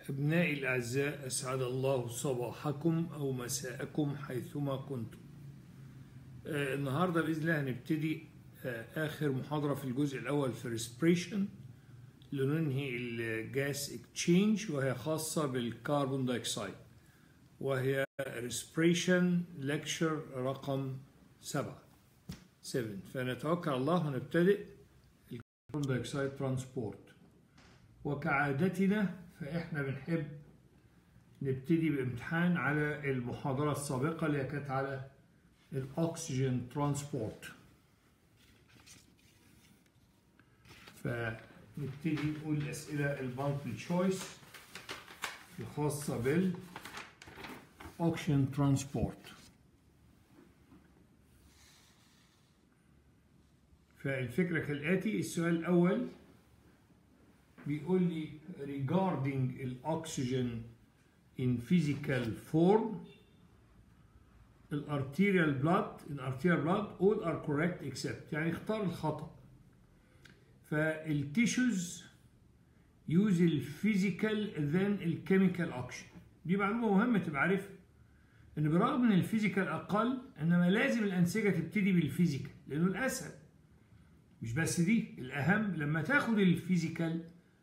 أبنائي الأعزاء أسعد الله صباحكم أو مساءكم حيثما كنتم آه، النهاردة بإذن الله هنبتدي آه، آخر محاضرة في الجزء الأول في respiration لننهي الجاس اكتشينج وهي خاصة بالكربون دايوكسيد وهي respiration lecture رقم سبعة 7 فنتوكل على الله ونبتدئ الكربون دايوكسيد ترانسبورت وكعادتنا فإحنا بنحب نبتدي بامتحان على المحاضرة السابقة اللي كانت على الأكسجين ترانسبورت فنبتدي نقول الأسئلة المالتي تشويس الخاصة بالأكسجين ترانسبورت فالفكرة كالآتي السؤال الأول بيقول لي regarding الأكسجين in physical form الارتيريال بلاد الارتيريال بلاد all are correct except يعني اختار الخطأ فالتيشوز يوز الفيزيكال then الكيميكال اكشن دي معلومة مهمة تبقى عارفها ان برغم ان الفيزيكال اقل انما لازم الانسجة تبتدي بالفيزيكال لانه الاسهل مش بس دي الاهم لما تاخد الفيزيكال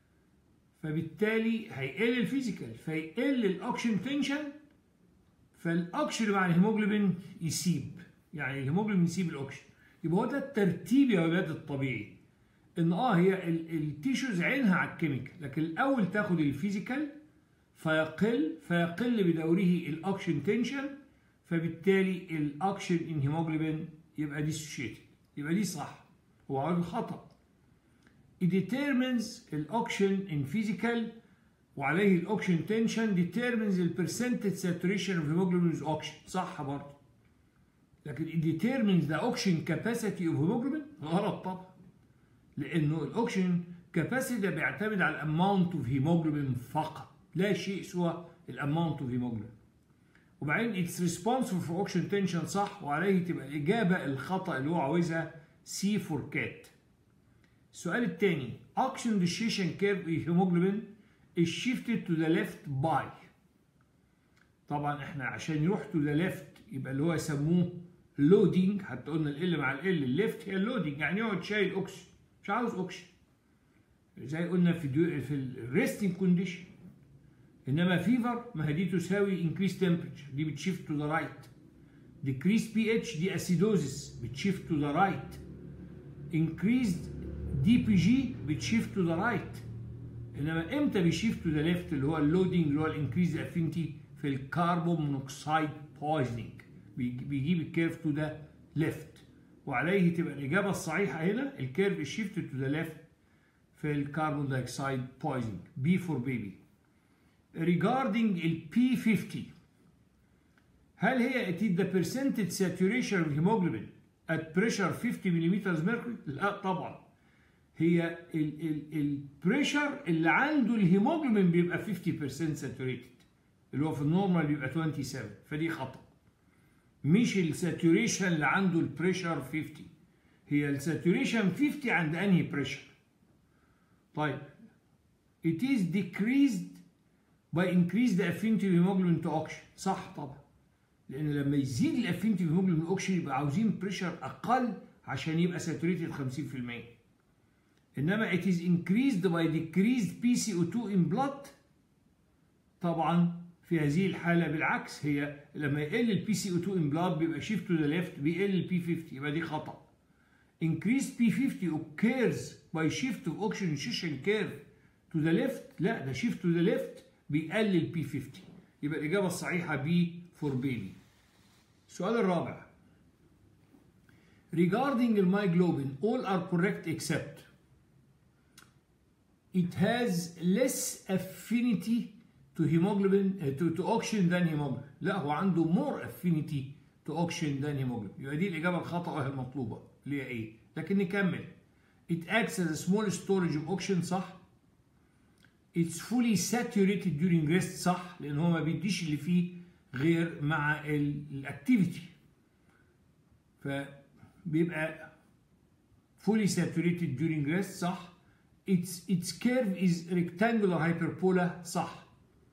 فبالتالي هيقل الفيزيكال فيقل الاكشن تنشن فالاكشن مع الهيموجلوبين يسيب يعني الهيموجلوبين يسيب الاكشن يبقى هو ده الترتيب يا ولاد الطبيعي ان اه هي التيشوز عينها على الكيميكال لكن الاول تاخد الفيزيكال فيقل فيقل بدوره الاكشن تنشن فبالتالي الاكشن ان هيموجلوبين يبقى ديسوشيتد يبقى دي صح هو عارف خطأ it determines الاوكشن in physical وعليه الاوكشن تنشن determines the percentage saturation of hemoglobin with oxygen صح برضه لكن it determines the oxygen capacity of hemoglobin غلط طبعا لانه الاوكشن كاباسيتي بيعتمد على الاماونت اوف هيموجلوبين فقط لا شيء سوى الاماونت اوف هيموجلوبين وبعدين اتس ريسبونسبل فور اوكشن تنشن صح وعليه تبقى الاجابه الخطا اللي هو عاوزها سي فور كات السؤال الثاني oxygen dissociation curve hemoglobin is shifted to the left by طبعا احنا عشان يروح to the left يبقى اللي هو يسموه loading حتى قلنا ال مع ال الليفت هي اللودنج يعني يقعد شايل اوكسجين مش عاوز اوكسجين زي قلنا في دو في الريستنج كونديشن انما فيفر ما هي دي تساوي increase temperature دي بتشيفت to the right decreased pH دي acidosis بتشيفت to the right increased دي بي جي بتشيفت تو ذا رايت انما امتى بيشيفت تو ذا ليفت اللي هو اللودنج اللي هو الانكريز افينيتي في الكربون مونوكسيد بويزنينج بيجيب الكيرف تو ذا ليفت وعليه تبقى الاجابه الصحيحه هنا الكيرف شيفت تو ذا ليفت في الكربون دايوكسيد بويزنينج بي فور بيبي regarding ال P50 هل هي it is the percentage saturation of hemoglobin at pressure 50 ملم mercury؟ لا طبعا هي البريشر اللي عنده الهيموجلوبين بيبقى 50% ساتوريتد اللي هو في النورمال بيبقى 27 فدي خطا مش الساتوريشن اللي عنده البريشر 50 هي الساتوريشن 50 عند انهي بريشر طيب it is decreased by increased affinity of hemoglobin to oxygen صح طبعا لان لما يزيد الافينيتي of hemoglobin to oxygen يبقى عاوزين بريشر اقل عشان يبقى ساتوريتد 50% انما it is increased by decreased PCO2 in blood طبعا في هذه الحالة بالعكس هي لما يقل ال PCO2 in blood بيبقى shift to the left بيقل ال P50 يبقى دي خطأ increased P50 occurs by shift of oxygenation curve to the left لا ده shift to the left بيقلل P50 يبقى الإجابة الصحيحة B for baby السؤال الرابع regarding المايجلوبين all are correct except it has less affinity to hemoglobin uh, to, to oxygen than hemoglobin لا هو عنده more affinity to oxygen than hemoglobin يبقى دي الإجابة الخطأ وهي المطلوبة اللي هي إيه؟ لكن نكمل it acts as a small storage of oxygen صح it's fully saturated during rest صح لأن هو ما بيديش اللي فيه غير مع الاكتيفيتي فبيبقى fully saturated during rest صح its its curve is rectangular hyperbola صح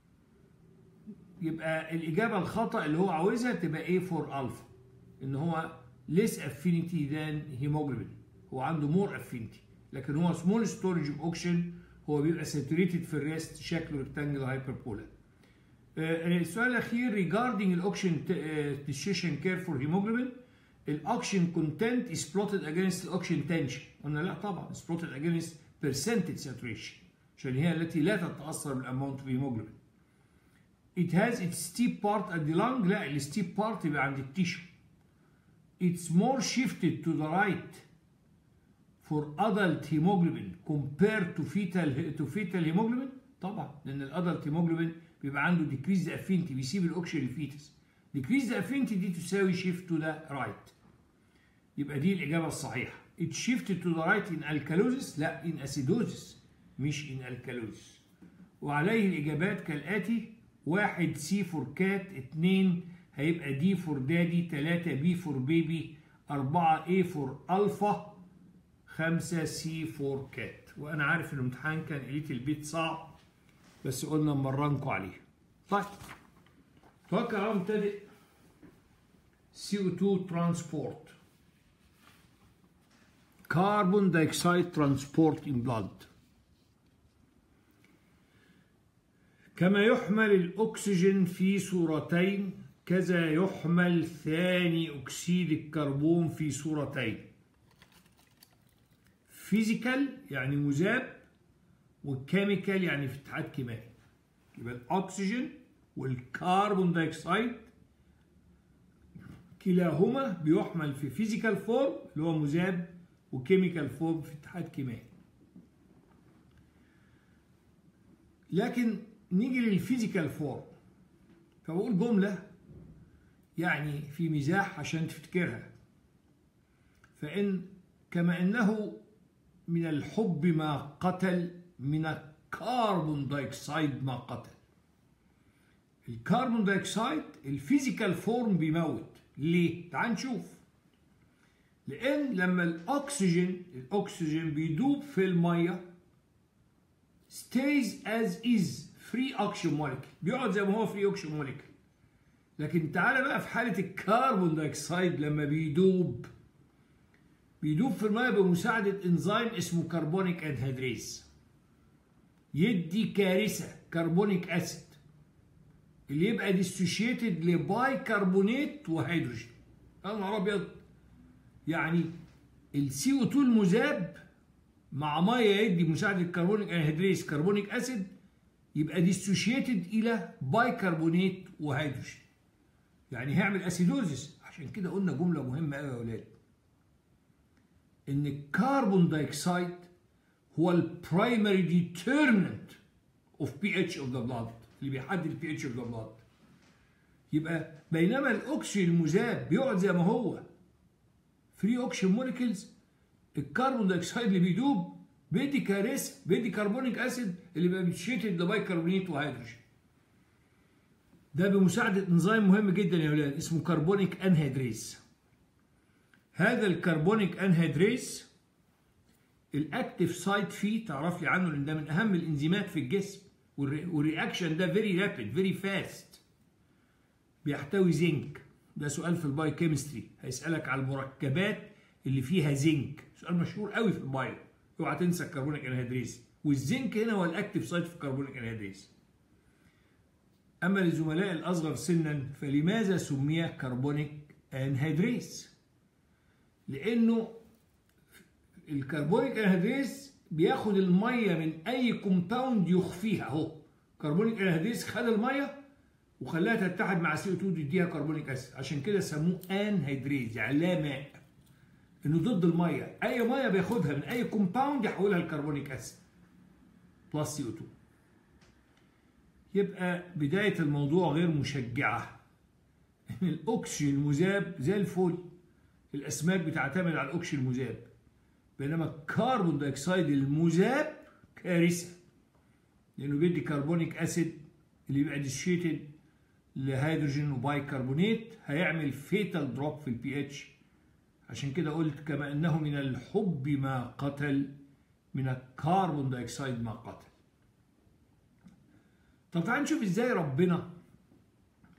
يبقى الاجابه الخطا اللي هو عاوزها تبقى A فور الفا ان هو less affinity than hemoglobin هو عنده more affinity لكن هو small storage of oxygen هو بيبقى saturated في الريست شكله ريكتانجل هايبربولا السؤال الاخير regarding الاوكسجين titration care for hemoglobin الاوكسجين كونتنت is plotted against الاوكسجين tension قلنا لا طبعا is plotted against percentage saturation عشان هي التي لا تتاثر بالاماونت of hemoglobin it has its steep part at the lung لا الستيب بارت يبقى عند التيشو it's more shifted to the right for adult hemoglobin compared to fetal to fetal hemoglobin طبعا لان الادلت hemoglobin بيبقى عنده decreased affinity بيسيب الاوكسجين للفيتس decreased affinity دي تساوي shift to the right يبقى دي الاجابه الصحيحه it shifted to the right in alkalosis لا in acidosis مش in alkalosis وعليه الاجابات كالاتي واحد سي فور كات اتنين هيبقى دي فور دادي تلاتة بي فور بيبي أربعة اي فور ألفا خمسة سي فور كات وأنا عارف إن الامتحان كان قليت البيت صعب بس قلنا نمرنكم عليه طيب توكل على مبتدئ CO2 transport carbon dioxide transport in blood كما يحمل الأكسجين في صورتين كذا يحمل ثاني أكسيد الكربون في صورتين فيزيكال يعني مذاب وكيميكال يعني في اتحاد كيميائي يبقى الأكسجين والكربون دايوكسيد كلاهما بيحمل في فيزيكال فورم اللي هو مذاب وكيميكال فورم في اتحاد كيميائي لكن نيجي للفيزيكال فورم فبقول جملة يعني في مزاح عشان تفتكرها فإن كما أنه من الحب ما قتل من الكربون دايوكسيد ما قتل الكربون دايوكسيد الفيزيكال فورم بيموت ليه؟ تعال نشوف لأن لما الأكسجين الأكسجين بيدوب في المية stays as is فري اوكسجين موليكيول بيقعد زي ما هو فري اوكسجين موليكيول لكن تعالى بقى في حاله الكربون دايوكسيد لما بيدوب بيدوب في الميه بمساعده انزيم اسمه كربونيك انهيدريز يدي كارثه كربونيك اسيد اللي يبقى ديسوشيتد لباي كربونات وهيدروجين يا نهار ابيض يعني السي او 2 المذاب مع ميه يدي مساعده كربونيك انهيدريز كربونيك اسيد يبقى ديسوشيتد الى بايكربونات وهيدروجين يعني هيعمل اسيدوزيس عشان كده قلنا جمله مهمه قوي يا اولاد ان الكربون دايوكسيد هو البرايمري ديترمنت اوف بي اتش اوف ذا بلاد اللي بيحدد البي اتش اوف ذا بلاد يبقى بينما الاكسجين المذاب بيقعد زي ما هو فري اوكسجين موليكيولز الكربون دايوكسيد اللي بيدوب بيدي كارثه بيدي كربونيك اسيد اللي بقى بيتشيتد لبايكربونات وهيدروجين ده بمساعدة انزيم مهم جدا يا ولاد اسمه كربونيك انهيدريز هذا الكربونيك انهيدريز الاكتف سايت فيه تعرف لي عنه لان ده من اهم الانزيمات في الجسم والرياكشن ده فيري رابيد فيري فاست بيحتوي زنك ده سؤال في البايو كيمستري هيسالك على المركبات اللي فيها زنك سؤال مشهور قوي في البايو اوعى تنسى الكربونيك انهيدريز والزنك هنا هو الاكتف سايت في الكربونيك انهيدريز اما للزملاء الاصغر سنا فلماذا سمي كربونيك انهيدريز لانه الكربونيك انهيدريز بياخد الميه من اي كومباوند يخفيها اهو كربونيك انهيدريز خد الميه وخلاها تتحد مع سي او 2 تديها كربونيك اسيد عشان كده سموه انهيدريز يعني لا ماء انه ضد الميه اي ميه بياخدها من اي كومباوند يحولها لكربونيك اسيد بلس سي او 2 يبقى بدايه الموضوع غير مشجعه ان الاكسجين المذاب زي الفل الاسماك بتعتمد على الاكسجين المذاب بينما الكربون دايوكسيد المذاب كارثه لانه بيدي كربونيك اسيد اللي بيبقى ديسشيتد لهيدروجين وبايكربونات هيعمل فيتال دروب في البي اتش عشان كده قلت كما انه من الحب ما قتل من الكربون دايوكسيد ما قتل طب تعال نشوف ازاي ربنا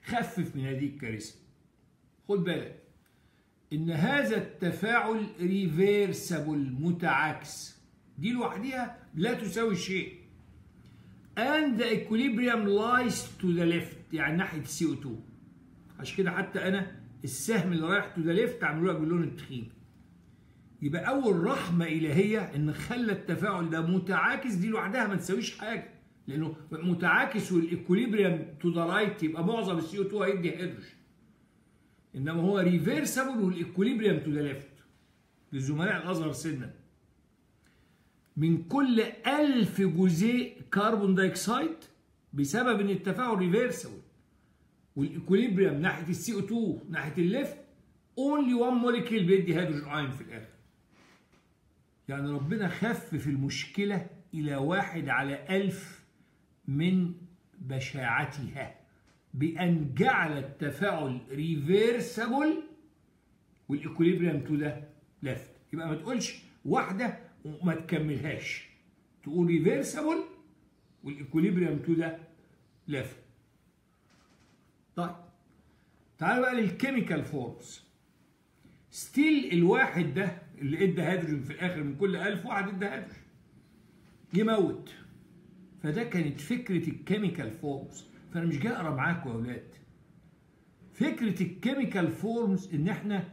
خفف من هذه الكارثه خد بالك ان هذا التفاعل ريفيرسبل متعاكس دي لوحدها لا تساوي شيء and the equilibrium lies to the left يعني ناحيه السي او 2 عشان كده حتى انا السهم اللي رايح تو ذا ليفت عملوها باللون التخين يبقى اول رحمه الهيه ان خلى التفاعل ده متعاكس دي لوحدها ما تساويش حاجه لانه متعاكس والايكوليبريم تو ذا رايت يبقى معظم السي او 2 هيدي هيدروجين انما هو ريفيرسبل والايكوليبريم تو ذا ليفت للزملاء الاصغر سنا من كل ألف جزيء كربون دايوكسيد بسبب ان التفاعل ريفيرسبل والايكوليبريم ناحيه السي او 2 ناحيه الليفت اونلي 1 موليكيول بيدي هيدروجين ايون في الاخر يعني ربنا خفف المشكله الى واحد على ألف من بشاعتها بأن جعل التفاعل ريفيرسبل والايكوليبريم تو ذا ليفت يبقى ما تقولش واحده وما تكملهاش تقول ريفيرسبل والايكوليبريم تو ذا ليفت طيب تعال بقى للكيميكال فورمز ستيل الواحد ده اللي ادى هيدروجين في الاخر من كل 1000 واحد ادى هيدروجين يموت فده كانت فكره الكيميكال فورمز فانا مش جاي اقرا معاكم يا اولاد فكره الكيميكال فورمز ان احنا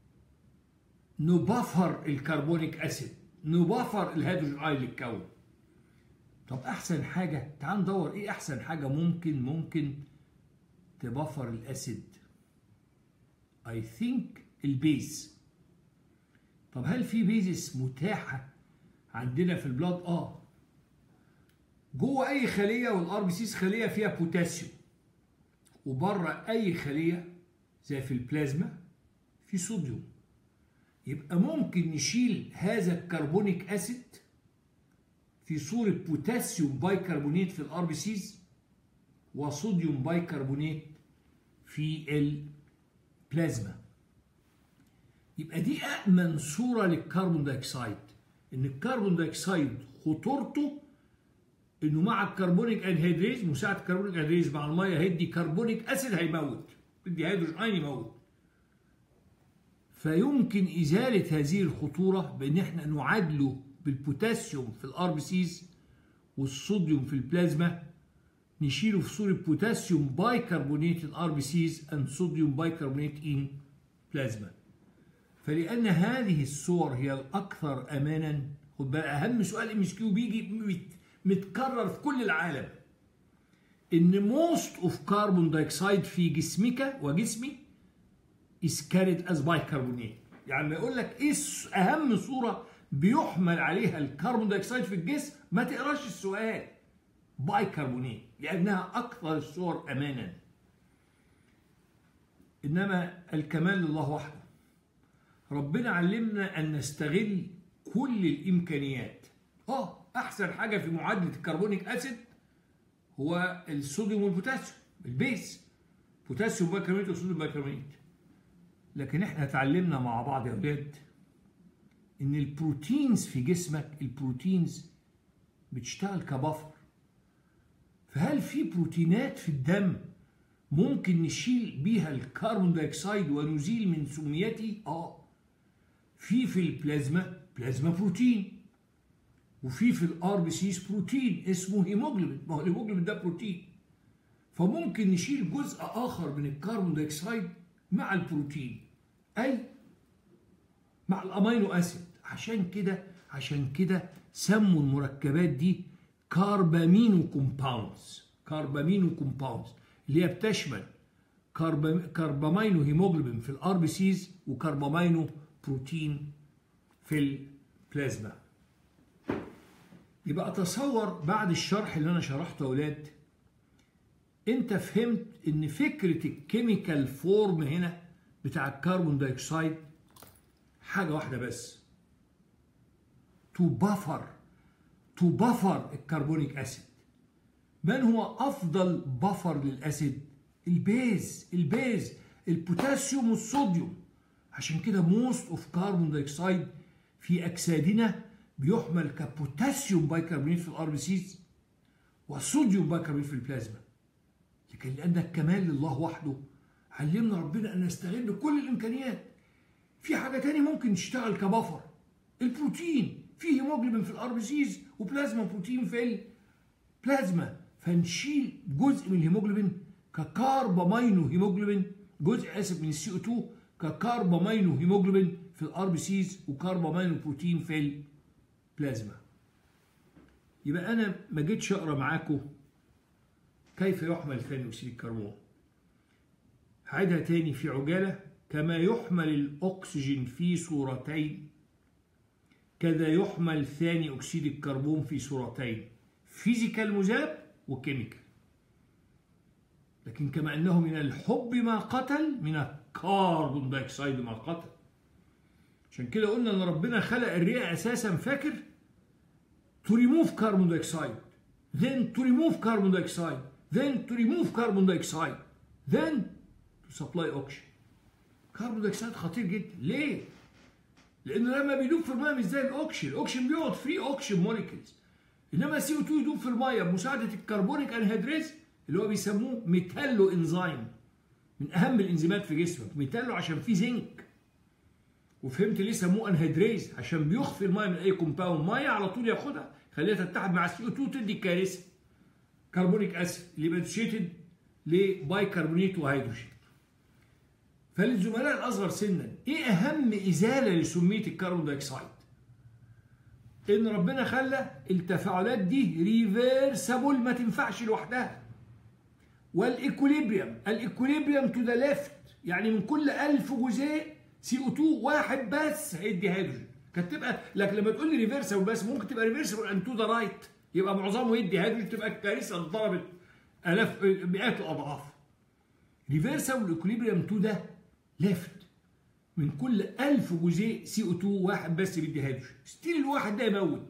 نبفر الكربونيك اسيد نبفر الهيدروجين ايون اللي اتكون طب احسن حاجه تعال ندور ايه احسن حاجه ممكن ممكن تبفر الاسيد اي ثينك البيز طب هل في بيزس متاحه عندنا في البلاد اه جوه اي خليه والار بي سيس خليه فيها بوتاسيوم وبره اي خليه زي في البلازما في صوديوم يبقى ممكن نشيل هذا الكربونيك اسيد في صوره بوتاسيوم بايكربونات في الار بي سيز وصوديوم بايكربونات في البلازما يبقى دي أأمن صورة للكربون دايوكسيد إن الكربون دايوكسيد خطورته إنه مع الكربونيك أنهيدريز مساعد الكربونيك أنهيدريز مع المية هيدي كربونيك أسيد هيموت يدي هيدروجين أين يموت فيمكن إزالة هذه الخطورة بإن إحنا نعادله بالبوتاسيوم في الار بي سيز والصوديوم في البلازما نشيله في صورة بوتاسيوم بايكربونات الار بي سيز اند صوديوم بايكربونات ان بلازما فلأن هذه الصور هي الأكثر أمانا خد بالك أهم سؤال ام اس كيو بيجي متكرر في كل العالم إن most of carbon dioxide في جسمك وجسمي is carried as bicarbonate يعني يقول لك إيه أهم صورة بيحمل عليها الكربون دايوكسيد في الجسم ما تقراش السؤال بايكربونات لأنها أكثر الصور أمانا إنما الكمال لله وحده ربنا علمنا أن نستغل كل الإمكانيات آه أحسن حاجة في معادلة الكربونيك أسيد هو الصوديوم والبوتاسيوم البيس بوتاسيوم بايكربونات وصوديوم بايكربونات لكن احنا اتعلمنا مع بعض يا أولاد إن البروتينز في جسمك البروتينز بتشتغل كبفر فهل في بروتينات في الدم ممكن نشيل بيها الكربون دايوكسيد ونزيل من سميته؟ اه في في البلازما بلازما بروتين وفي في الار بي سيس بروتين اسمه هيموجلوبين ما هو الهيموجلوبين ده بروتين فممكن نشيل جزء اخر من الكربون دايوكسيد مع البروتين اي مع الامينو اسيد عشان كده عشان كده سموا المركبات دي كاربامينو كومباوندز كاربامينو كومباوندز اللي هي بتشمل كاربامينو هيموجلوبين في الار بي سيز وكاربامينو بروتين في البلازما يبقى اتصور بعد الشرح اللي انا شرحته يا اولاد انت فهمت ان فكره الكيميكال فورم هنا بتاع الكربون دايوكسيد حاجه واحده بس تو بفر تو بفر الكربونيك اسيد من هو افضل بفر للاسيد البيز البيز البوتاسيوم والصوديوم عشان كده موست اوف كربون دايوكسيد في اجسادنا بيحمل كبوتاسيوم بايكربونات في الار بي سيز وصوديوم بايكربونات في البلازما لكن لانك كمال لله وحده علمنا ربنا ان نستغل كل الامكانيات في حاجه تاني ممكن تشتغل كبفر البروتين في هيموجلوبين في الار بي سيز وبلازما بروتين في البلازما فنشيل جزء من الهيموجلوبين ككاربامينو هيموجلوبين جزء اسف من السي او 2 ككاربامينو هيموجلوبين في الار بي سيز وكاربامينو بروتين في البلازما يبقى انا ما جيتش اقرا معاكم كيف يحمل ثاني اكسيد الكربون هعيدها تاني في عجاله كما يحمل الاكسجين في صورتين كذا يحمل ثاني اكسيد الكربون في صورتين فيزيكال مذاب وكيميكال لكن كما انه من الحب ما قتل من الكربون دايوكسيد ما قتل عشان كده قلنا ان ربنا خلق الرئه اساسا فاكر to remove carbon dioxide then to remove carbon dioxide then to remove carbon dioxide then to supply oxygen كربون دايوكسيد خطير جدا ليه؟ لانه لما بيدوب في الميه مش زي الاوكسجين الاوكسجين بيقعد فري اوكسجين موليكيولز انما سي او 2 يدوب في الميه بمساعده الكربونيك انهيدريز اللي هو بيسموه ميتالو انزيم من اهم الانزيمات في جسمك ميتالو عشان فيه زنك وفهمت ليه سموه انهيدريز عشان بيخفي الميه من اي كومباوند ميه على طول ياخدها خليها تتحد مع السي او 2 تدي كارثه كربونيك اسيد اللي بيتشيتد لبايكربونيت وهيدروجين فللزملاء الاصغر سنا ايه اهم ازاله لسميه الكربون دايوكسيد ان ربنا خلى التفاعلات دي ريفيرسابل ما تنفعش لوحدها والايكوليبريم الايكوليبريم تو ذا ليفت يعني من كل 1000 جزيء سي او 2 واحد بس هيدي هيدروجين كانت تبقى لكن لما تقول لي ريفيرسابل بس ممكن تبقى ريفيرسابل ان تو ذا رايت يبقى معظمه يدي هيدروجين تبقى الكارثه اتضربت الاف مئات الاضعاف ريفيرسابل ايكوليبريم تو ذا ليفت من كل 1000 جزيء سي او 2 واحد بس بيدي هيدروجين ستيل الواحد ده يموت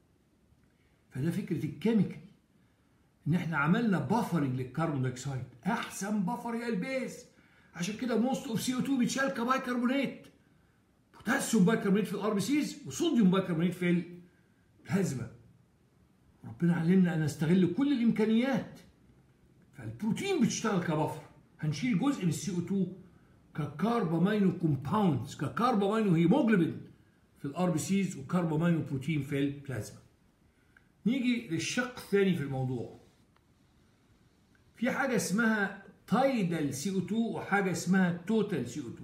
فده فكره الكيميكال ان احنا عملنا بافرنج للكربون دايوكسيد احسن بفر هي البيز عشان كده موست اوف سي او 2 بيتشال كبايكربونات بوتاسيوم بايكربونات في الار بي سيز وصوديوم بايكربونات في البلازما ربنا علمنا ان نستغل كل الامكانيات فالبروتين بتشتغل كبفر هنشيل جزء من السي او 2 ككاربامينو كومباوندز ككاربامينو هيموجلوبين في الار بي سيز وكاربامينو بروتين في البلازما نيجي للشق الثاني في الموضوع في حاجه اسمها تايدال سي او 2 وحاجه اسمها توتال سي او 2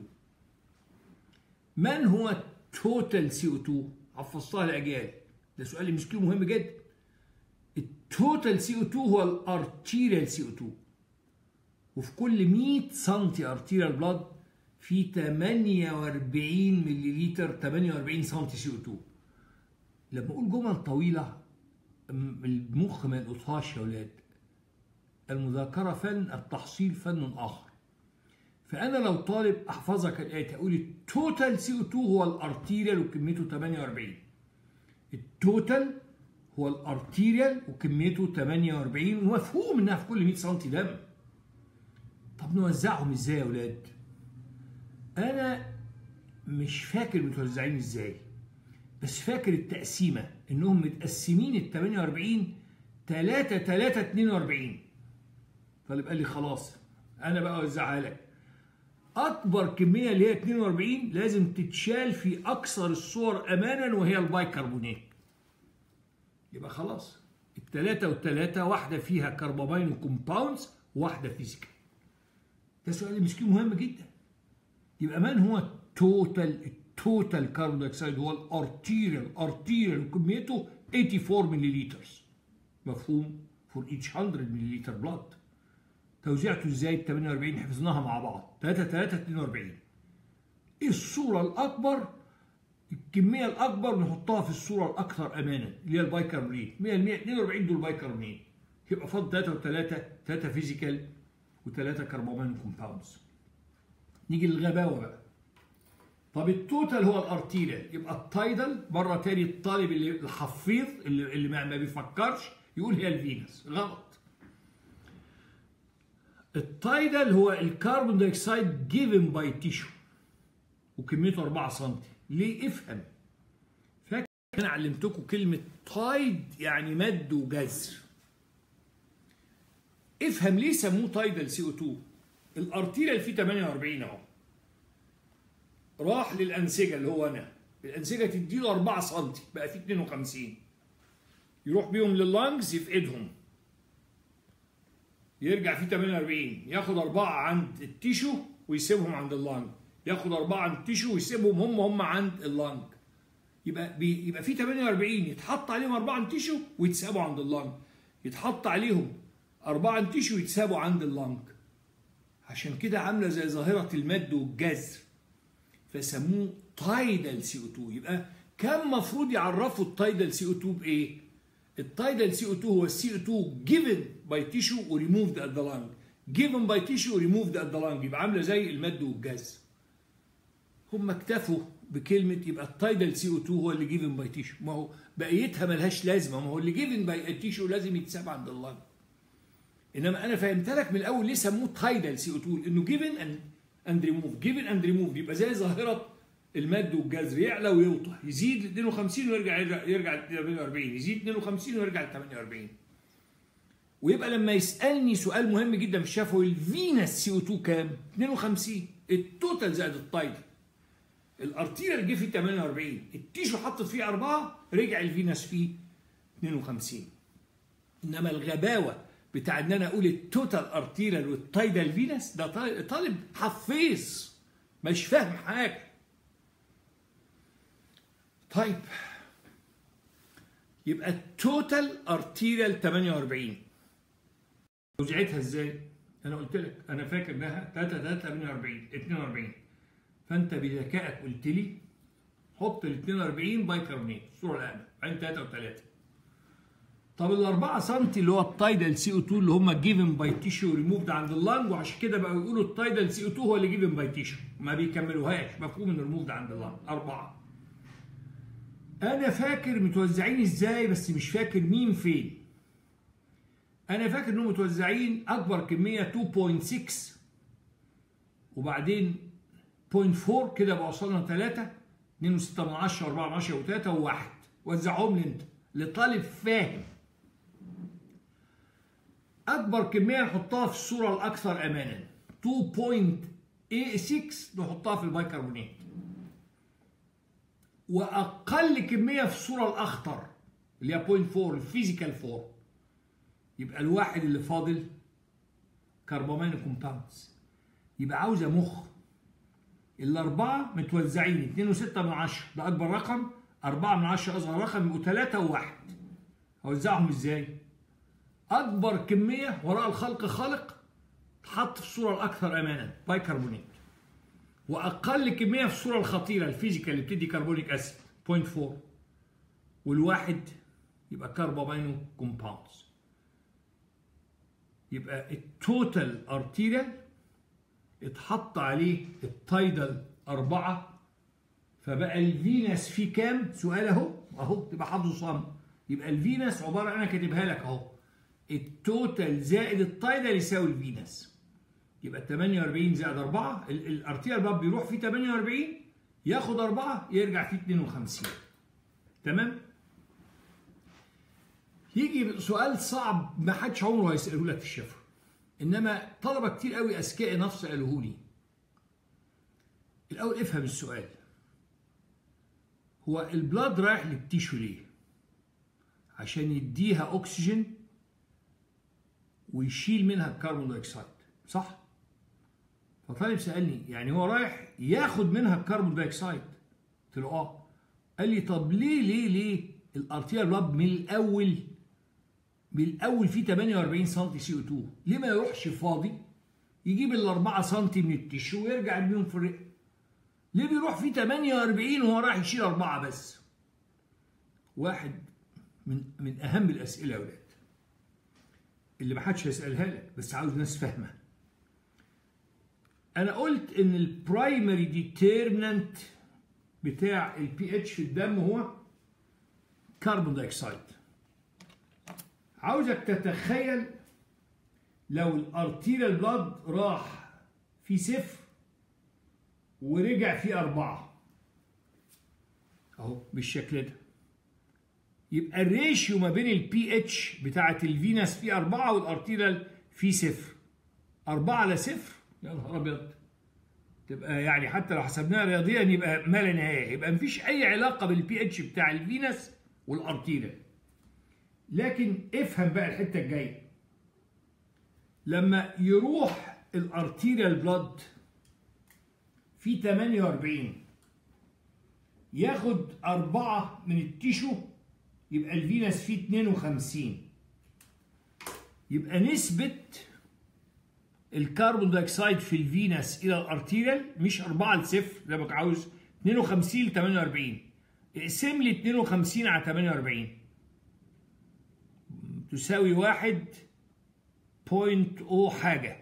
من هو توتال سي او 2 حفظتها لاجيال ده سؤال مسكين مهم جدا التوتال سي او 2 هو الارتيريال سي او 2 وفي كل 100 سم ارتيريال بلاد في 48 ملليلتر 48 سم سي او 2 لما اقول جمل طويله المخ ما يلقطهاش يا ولاد المذاكره فن التحصيل فن اخر فانا لو طالب احفظك الاتي اقول التوتال سي او 2 هو الارتيريال وكميته 48 التوتال هو الارتيريال وكميته 48 ومفهوم انها في كل 100 سم دم طب نوزعهم ازاي يا ولاد انا مش فاكر متوزعين ازاي بس فاكر التقسيمه انهم متقسمين ال 48 3 3 42 طالب قال لي خلاص انا بقى اوزعها لك اكبر كميه اللي هي 42 لازم تتشال في اكثر الصور امانا وهي البايكربونات يبقى خلاص الثلاثه والثلاثه واحده فيها كربامين كومباوندز وواحده فيزيكال ده سؤال مسكين مهم جدا يبقى من هو التوتال التوتال كاربون دايوكسيد هو الارتيريال ارتيريال كميته 84 ملليلتر مفهوم فور ايتش 100 ملليلتر بلاد توزيعته ازاي ال 48 حفظناها مع بعض 3 3 42 ايه الصوره الاكبر الكميه الاكبر نحطها في الصوره الاكثر امانا اللي هي البايكربونات 100% 42 دول بايكربونات يبقى فاضل 3 و3 3 فيزيكال و3 كربومان كومباوندز نيجي للغباوه بقى طب التوتال هو الارتيريال يبقى التايدال مره تاني الطالب اللي الحفيظ اللي, اللي ما بيفكرش يقول هي الفينس غلط التايدال هو الكربون دايوكسيد جيفن باي تيشو وكميته 4 سم ليه افهم فاكر انا علمتكم كلمه تايد يعني مد وجزر افهم ليه سموه تايدال سي او 2 الارتيريال فيه 48 اهو راح للانسجه اللي هو انا الانسجه تديله 4 سم بقى فيه 52 يروح بيهم لللانجز يفقدهم يرجع فيه 48 ياخد أربعة عند التيشو ويسيبهم عند اللانج ياخد أربعة عند التيشو ويسيبهم هم هم عند اللانج يبقى بي يبقى في 48 يتحط عليهم أربعة عند التيشو ويتسابوا عند اللانج يتحط عليهم أربعة عند التيشو ويتسابوا عند اللانج عشان كده عاملة زي ظاهرة المد والجزر فسموه تايدال سي او 2 يبقى كان مفروض يعرفوا التايدال سي او 2 بايه؟ التايدال سي او 2 هو السي او 2 given by tissue وريموفد at the lung given by tissue وريموفد at the lung يبقى عامله زي المد والجاز هم اكتفوا بكلمه يبقى التايدال سي او 2 هو اللي given by tissue ما هو بقيتها ملهاش لازمه ما هو اللي given by tissue لازم يتساب عند اللنج انما انا فهمت لك من الاول ليه سموه تايدال سي او 2 لانه given and and remove given and remove يبقى زي ظاهره المد والجذر يعلى ويوطى يزيد ل 52 ويرجع يرجع ل 48 يزيد 52 ويرجع ل 48 ويبقى لما يسالني سؤال مهم جدا في الشفوي الفينس سي او 2 كام 52 التوتال زائد التايدل الارتيريال جه فيه 48 التيشو حطت فيه 4 رجع الفينس فيه 52 انما الغباوه بتاع ان انا اقول التوتال ارتيريال والتايدال فينس ده طالب حفيظ مش فاهم حاجه طيب يبقى التوتال ارتيريال 48 توزيعتها ازاي؟ انا قلت لك انا فاكر انها 3 3 48 42 فانت بذكائك قلت لي حط ال 42 بايكربونات الصوره الاقدم بعدين 3 و3 طب ال 4 سم اللي هو التايدال سي او 2 اللي هم جيفن باي تيشو ريموفد عند اللنج وعشان كده بقوا يقولوا التايدال سي او 2 هو اللي جيفن باي تيشو ما بيكملوهاش مفهوم ان ريموفد عند اللنج أربعة انا فاكر متوزعين ازاي بس مش فاكر مين فين انا فاكر انهم متوزعين اكبر كميه 2.6 وبعدين 0.4 كده بقى وصلنا 3 2.6 من 10 4 من 10 و3 و1 وزعهم لي انت لطالب فاهم اكبر كميه نحطها في الصوره الاكثر امانا 2.86 نحطها في البيكربونات واقل كميه في الصوره الاخطر اللي هي 0.4 الفيزيكال 4 يبقى الواحد اللي فاضل كربومين كومباوندز يبقى عاوزه مخ الاربعه متوزعين 2.6 من 10 ده اكبر رقم 4 من 10 اصغر رقم يبقوا 3 و1 هوزعهم ازاي؟ اكبر كميه وراء الخلق خلق تحط في الصوره الاكثر امانا بايكربونات واقل كميه في الصوره الخطيره الفيزيكال اللي بتدي كربونيك اسيد 0.4 والواحد يبقى كربومينو كومباوندز يبقى التوتال ارتيريال اتحط عليه التايدال أربعة فبقى الفينس فيه كام؟ سؤال اهو اهو تبقى حافظه صم يبقى الفينس عباره انا كاتبها لك اهو التوتال زائد التايدال يساوي الفينس يبقى 48 زائد 4 الارتيال باب بيروح فيه 48 ياخد 4 يرجع فيه 52 تمام يجي سؤال صعب ما حدش عمره هيساله لك في الشفره انما طلبه كتير قوي اذكياء نفس قالوه لي الاول افهم السؤال هو البلاد رايح للتيشو ليه عشان يديها اكسجين ويشيل منها الكربون دايوكسيد صح فطالب سالني يعني هو رايح ياخد منها الكربون دايوكسيد قلت له اه قال لي طب ليه ليه ليه الارتيال بلاد من الاول من الاول فيه 48 سم سي او 2 ليه ما يروحش فاضي يجيب ال 4 سم من التيشو ويرجع بيهم في الرئه ليه بيروح فيه 48 وهو رايح يشيل أربعة بس واحد من من أهم الأسئلة يا ولاد اللي ما حدش هيسألها لك بس عاوز ناس فاهمة أنا قلت إن البرايمري ديترمنت بتاع البي اتش في الدم هو كربون دايوكسيد عاوزك تتخيل لو الارتيريال بلاد راح في صفر ورجع فيه أربعة أهو بالشكل ده يبقى الريشيو ما بين البي اتش بتاعة الفينس فيه أربعة والأرتيريال في صفر أربعة على صفر يا نهار أبيض تبقى يعني حتى لو حسبناها رياضيا يبقى ما لا نهاية يبقى مفيش أي علاقة بالبي اتش بتاع الفينس والأرتيريا لكن افهم بقى الحتة الجاية لما يروح الارتيريال بلاد في 48 ياخد أربعة من التيشو يبقى الفينس فيه 52 يبقى نسبة الكربون دايوكسيد في الفينس إلى الارتيريال مش 4 لصفر زي ما عاوز 52 ل 48 اقسم لي 52 على 48 تساوي واحد بوينت او حاجة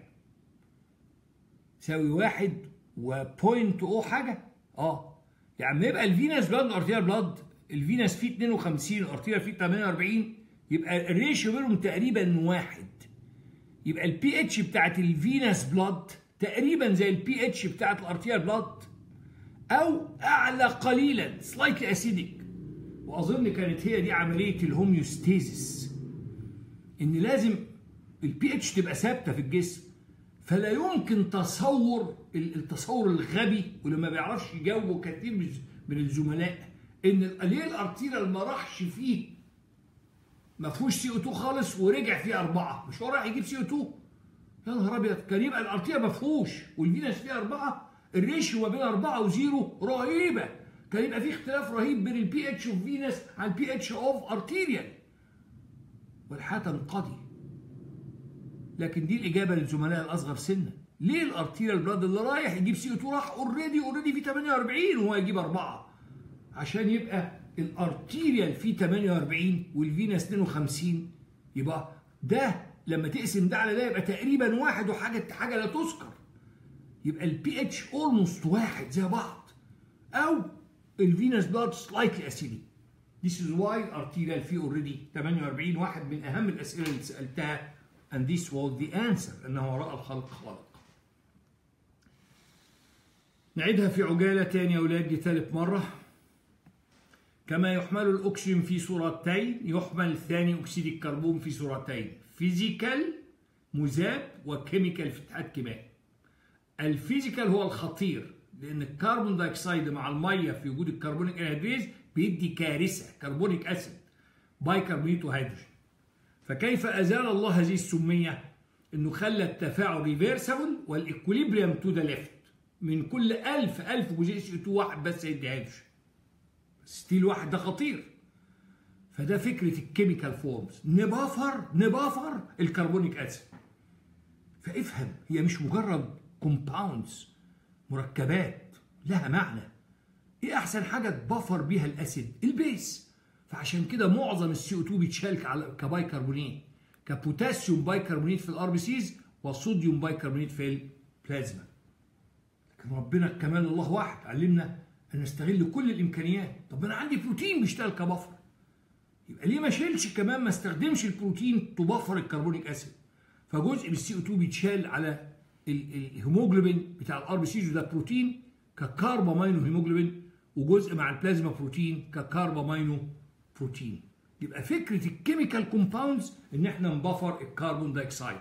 تساوي واحد وبوينت او حاجة اه يعني لما يبقى الفينس بلاد والارتيريال بلاد الفينس فيه 52 الارتيريال فيه 48 يبقى الريشيو بينهم تقريبا واحد يبقى البي اتش بتاعت الفينس بلاد تقريبا زي البي اتش بتاعت الارتيريال بلاد او اعلى قليلا سلايتلي اسيدك واظن كانت هي دي عمليه الهوميوستيزيس ان لازم البي اتش تبقى ثابته في الجسم فلا يمكن تصور التصور الغبي واللي ما بيعرفش يجاوبه كثير من الزملاء ان ليه الارتيريال ما راحش فيه ما فيهوش سي او 2 خالص ورجع فيه اربعه مش هو رايح يجيب سي او 2 يا نهار ابيض كان يبقى الارتيريال ما فيهوش والفينس فيه اربعه الريشيو ما بين اربعه وزيرو رهيبه كان يبقى في اختلاف رهيب بين البي اتش اوف فينس عن البي اتش اوف ارتيريال والحياه تنقضي لكن دي الاجابه للزملاء الاصغر سنا ليه الارتيريال بلاد اللي رايح يجيب سي او 2 راح اوريدي اوريدي في 48 وهو يجيب اربعه عشان يبقى الارتيريال فيه 48 والفينس 52 يبقى ده لما تقسم ده على ده يبقى تقريبا واحد وحاجه حاجه لا تذكر يبقى البي اتش اولموست واحد زي بعض او الفينس بلاد سلايتلي اسيدي This is why arterial فيه already 48 واحد من اهم الاسئله اللي سالتها and this was the answer انه وراء الخلق خالق نعيدها في عجاله تاني يا اولاد دي ثالث مره كما يحمل الأكسجين في صورتين يحمل ثاني أكسيد الكربون في صورتين فيزيكال مذاب وكيميكال في اتحاد كيميائي الفيزيكال هو الخطير لأن الكربون دايوكسيد مع المية في وجود الكربونيك انهيدريز بيدي كارثة كربونيك أسيد بايكربونيت وهيدروجين فكيف أزال الله هذه السمية إنه خلى التفاعل ريفيرسبل والإكوليبريم تو ذا ليفت من كل 1000 1000 جزيء سي 2 واحد بس يدي هيدروجين ستيل واحد ده خطير فده فكرة الكيميكال فورمز نبافر نبافر الكربونيك اسيد فافهم هي مش مجرد كومباوندز مركبات لها معنى ايه احسن حاجة تبفر بيها الاسيد البيس فعشان كده معظم السي او 2 بيتشال على كبايكربونات كبوتاسيوم بايكربونات في الار بي سيز وصوديوم بايكربونات في البلازما لكن ربنا كمال الله واحد علمنا ان نستغل كل الامكانيات طب انا عندي بروتين بيشتغل كبفر يبقى ليه ما اشيلش كمان ما استخدمش البروتين تبفر الكربونيك اسيد فجزء من السي او 2 بيتشال على الهيموجلوبين بتاع الار بي سيز وده بروتين ككاربامينو هيموجلوبين وجزء مع البلازما بروتين ككاربامينو بروتين يبقى فكره الكيميكال كومباوندز ان احنا نبفر الكربون دايوكسيد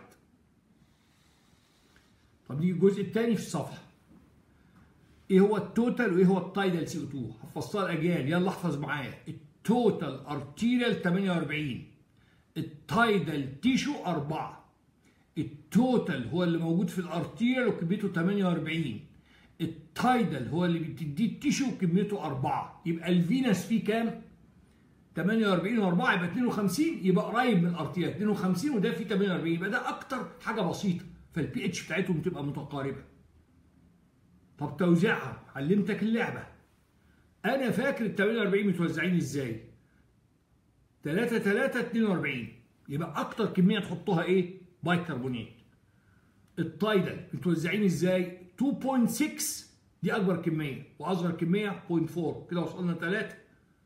طب نيجي الجزء الثاني في الصفحه ايه هو التوتال وايه هو التايدال سي او 2 هفصلها الاجيال يلا احفظ معايا التوتال ارتيريال 48 التايدال تيشو 4 التوتال هو اللي موجود في الارتيريال وكميته 48 التايدال هو اللي بتديه التيشو وكميته 4 يبقى الفينس فيه كام 48 و4 يبقى 52 يبقى قريب من الارتيريال 52 وده فيه 48 يبقى ده اكتر حاجه بسيطه فالبي اتش بتاعتهم تبقى متقاربه طب توزيعها علمتك اللعبة أنا فاكر ال 48 متوزعين إزاي 3 3 42 يبقى أكتر كمية تحطها إيه بايكربونات التايدال متوزعين إزاي 2.6 دي أكبر كمية وأصغر كمية 0.4 كده وصلنا 3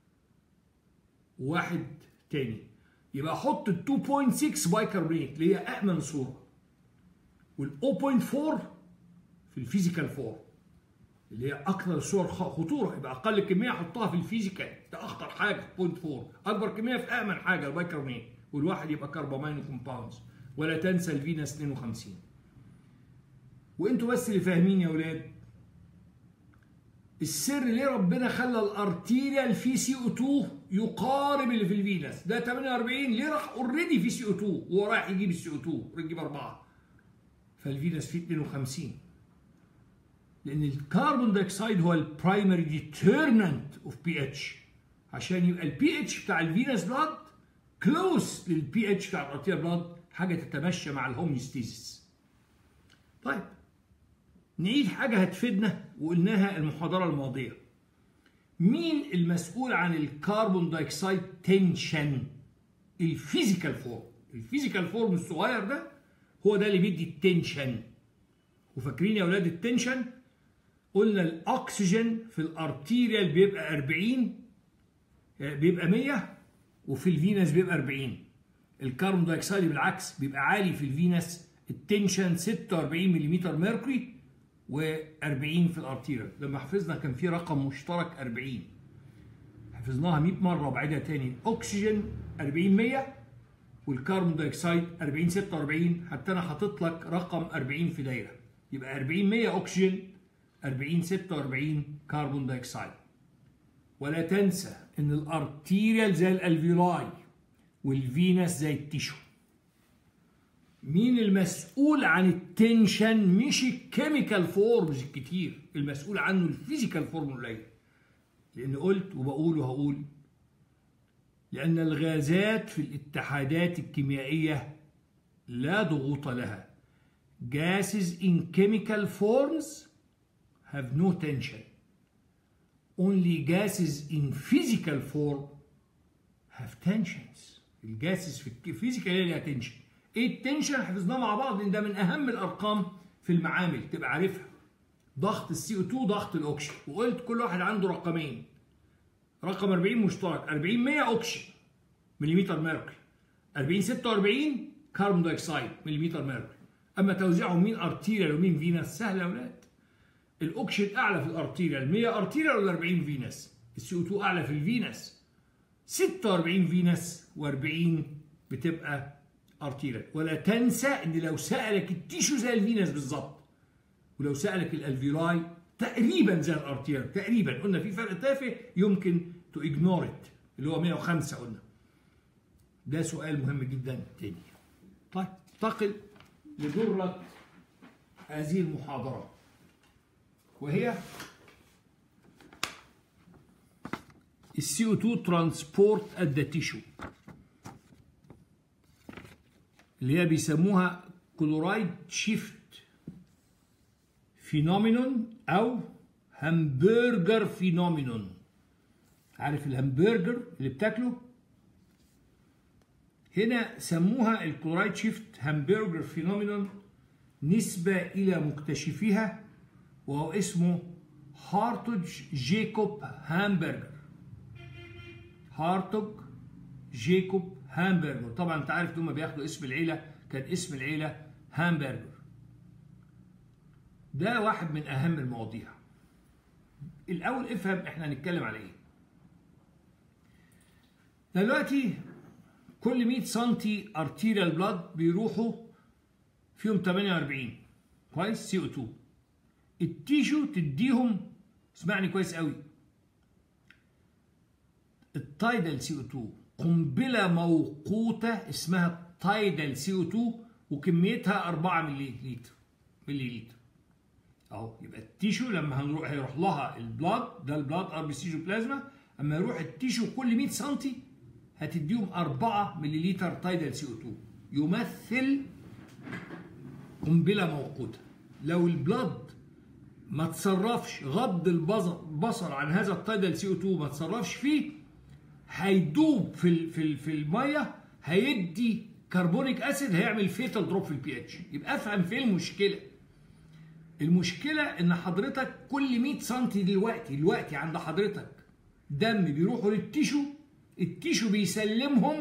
وواحد تاني يبقى أحط ال 2.6 بايكربونات اللي هي أأمن صورة وال 0.4 في الفيزيكال فورم اللي هي اكثر الصور خطوره يبقى اقل كميه احطها في الفيزيكال ده اخطر حاجه 0.4 اكبر كميه في امن حاجه البايكربونات والواحد يبقى كربامين كومباوندز ولا تنسى الفينس 52 وانتوا بس اللي فاهمين يا ولاد السر ليه ربنا خلى الارتيريال في سي او 2 يقارب اللي في الفينس ده 48 ليه راح اوريدي في سي او 2 وهو رايح يجيب السي او 2 يجيب 4 فالفينس فيه 52 لان الكربون دايوكسيد هو البرايمري ديترمنت اوف بي اتش عشان يبقى البي اتش بتاع الفينس بلاد كلوز للبي اتش بتاع الارتيريال بلاد حاجه تتمشى مع الهوميوستيزيس طيب نعيد حاجة هتفيدنا وقلناها المحاضرة الماضية مين المسؤول عن الكربون دايوكسيد تنشن الفيزيكال فورم الفيزيكال فورم الصغير ده هو ده اللي بيدي التنشن وفاكرين يا اولاد التنشن قلنا الاكسجين في الارتيريال بيبقى 40 بيبقى 100 وفي الفينس بيبقى 40 الكربون دايوكسيد بالعكس بيبقى عالي في الفينس التنشن 46 ملم ميركوري و40 في الارتيريال لما حفظنا كان في رقم مشترك 40 حفظناها 100 مره وبعدها تاني اكسجين 40 100 والكربون دايوكسيد 40 46 حتى انا حاطط لك رقم 40 في دايره يبقى 40 100 اكسجين 40 46 كربون دايوكسيد ولا تنسى ان الارتيريال زي الالفيولاي والفينس زي التيشو مين المسؤول عن التنشن مش الكيميكال فورمز الكتير المسؤول عنه الفيزيكال فورم قليل لان قلت وبقول وهقول لان الغازات في الاتحادات الكيميائيه لا ضغوط لها gases in chemical forms have no tension only gases in physical form have tensions الجاسز في الفيزيكال هي ليها تنشن ايه التنشن حفظناه مع بعض لان ده من اهم الارقام في المعامل تبقى عارفها ضغط السي او 2 ضغط الاكسجين وقلت كل واحد عنده رقمين رقم 40 مشترك 40 100 اكسجين مليمتر ميركوري 40 46 كربون دايوكسيد مليمتر ميركوري اما توزيعهم مين ارتيريال ومين فينس سهل يا اولاد الاكسجين اعلى في الارتيريال 100 ارتيريال ولا 40 فينس السي او 2 اعلى في الفينس 46 فينس و40 بتبقى ارتيريال ولا تنسى ان لو سالك التيشو زي الفينس بالظبط ولو سالك الالفيولاي تقريبا زي الارتيريال تقريبا قلنا في فرق تافه يمكن تو اجنور اللي هو 105 قلنا ده سؤال مهم جدا تاني طيب انتقل لدرة هذه المحاضرة وهي السي او 2 ترانسبورت ات ذا تيشو اللي هي بيسموها كلورايد شيفت فينومينون او همبرجر فينومينون عارف الهمبرجر اللي بتاكله هنا سموها الكلورايد شيفت همبرجر فينومينون نسبة إلى مكتشفيها وهو اسمه هارتوج جيكوب هامبرجر هارتوج جيكوب هامبرجر طبعا انت عارف هم بياخدوا اسم العيلة كان اسم العيلة هامبرجر ده واحد من أهم المواضيع الأول افهم احنا هنتكلم على ايه دلوقتي كل 100 سم ارتيريال بلاد بيروحوا فيهم 48 كويس سي او 2 التيشو تديهم اسمعني كويس قوي التايدال سي او 2 قنبله موقوته اسمها تايدال سي او 2 وكميتها 4 ملي لتر ملي لتر اهو يبقى التيشو لما هنروح هيروح لها البلاد ده البلاد ار بي سي بلازما اما يروح التيشو كل 100 سم هتديهم 4 مليلتر تايدال سي او 2 يمثل قنبله موقوته لو البلد ما تصرفش غض البصر عن هذا التايدال سي او 2 ما تصرفش فيه هيدوب في ال في ال في الميه هيدي كربونيك اسيد هيعمل فيتال دروب في البي اتش يبقى افهم فين المشكله المشكله ان حضرتك كل 100 سم دلوقتي دلوقتي عند حضرتك دم بيروحوا للتيشو التيشو بيسلمهم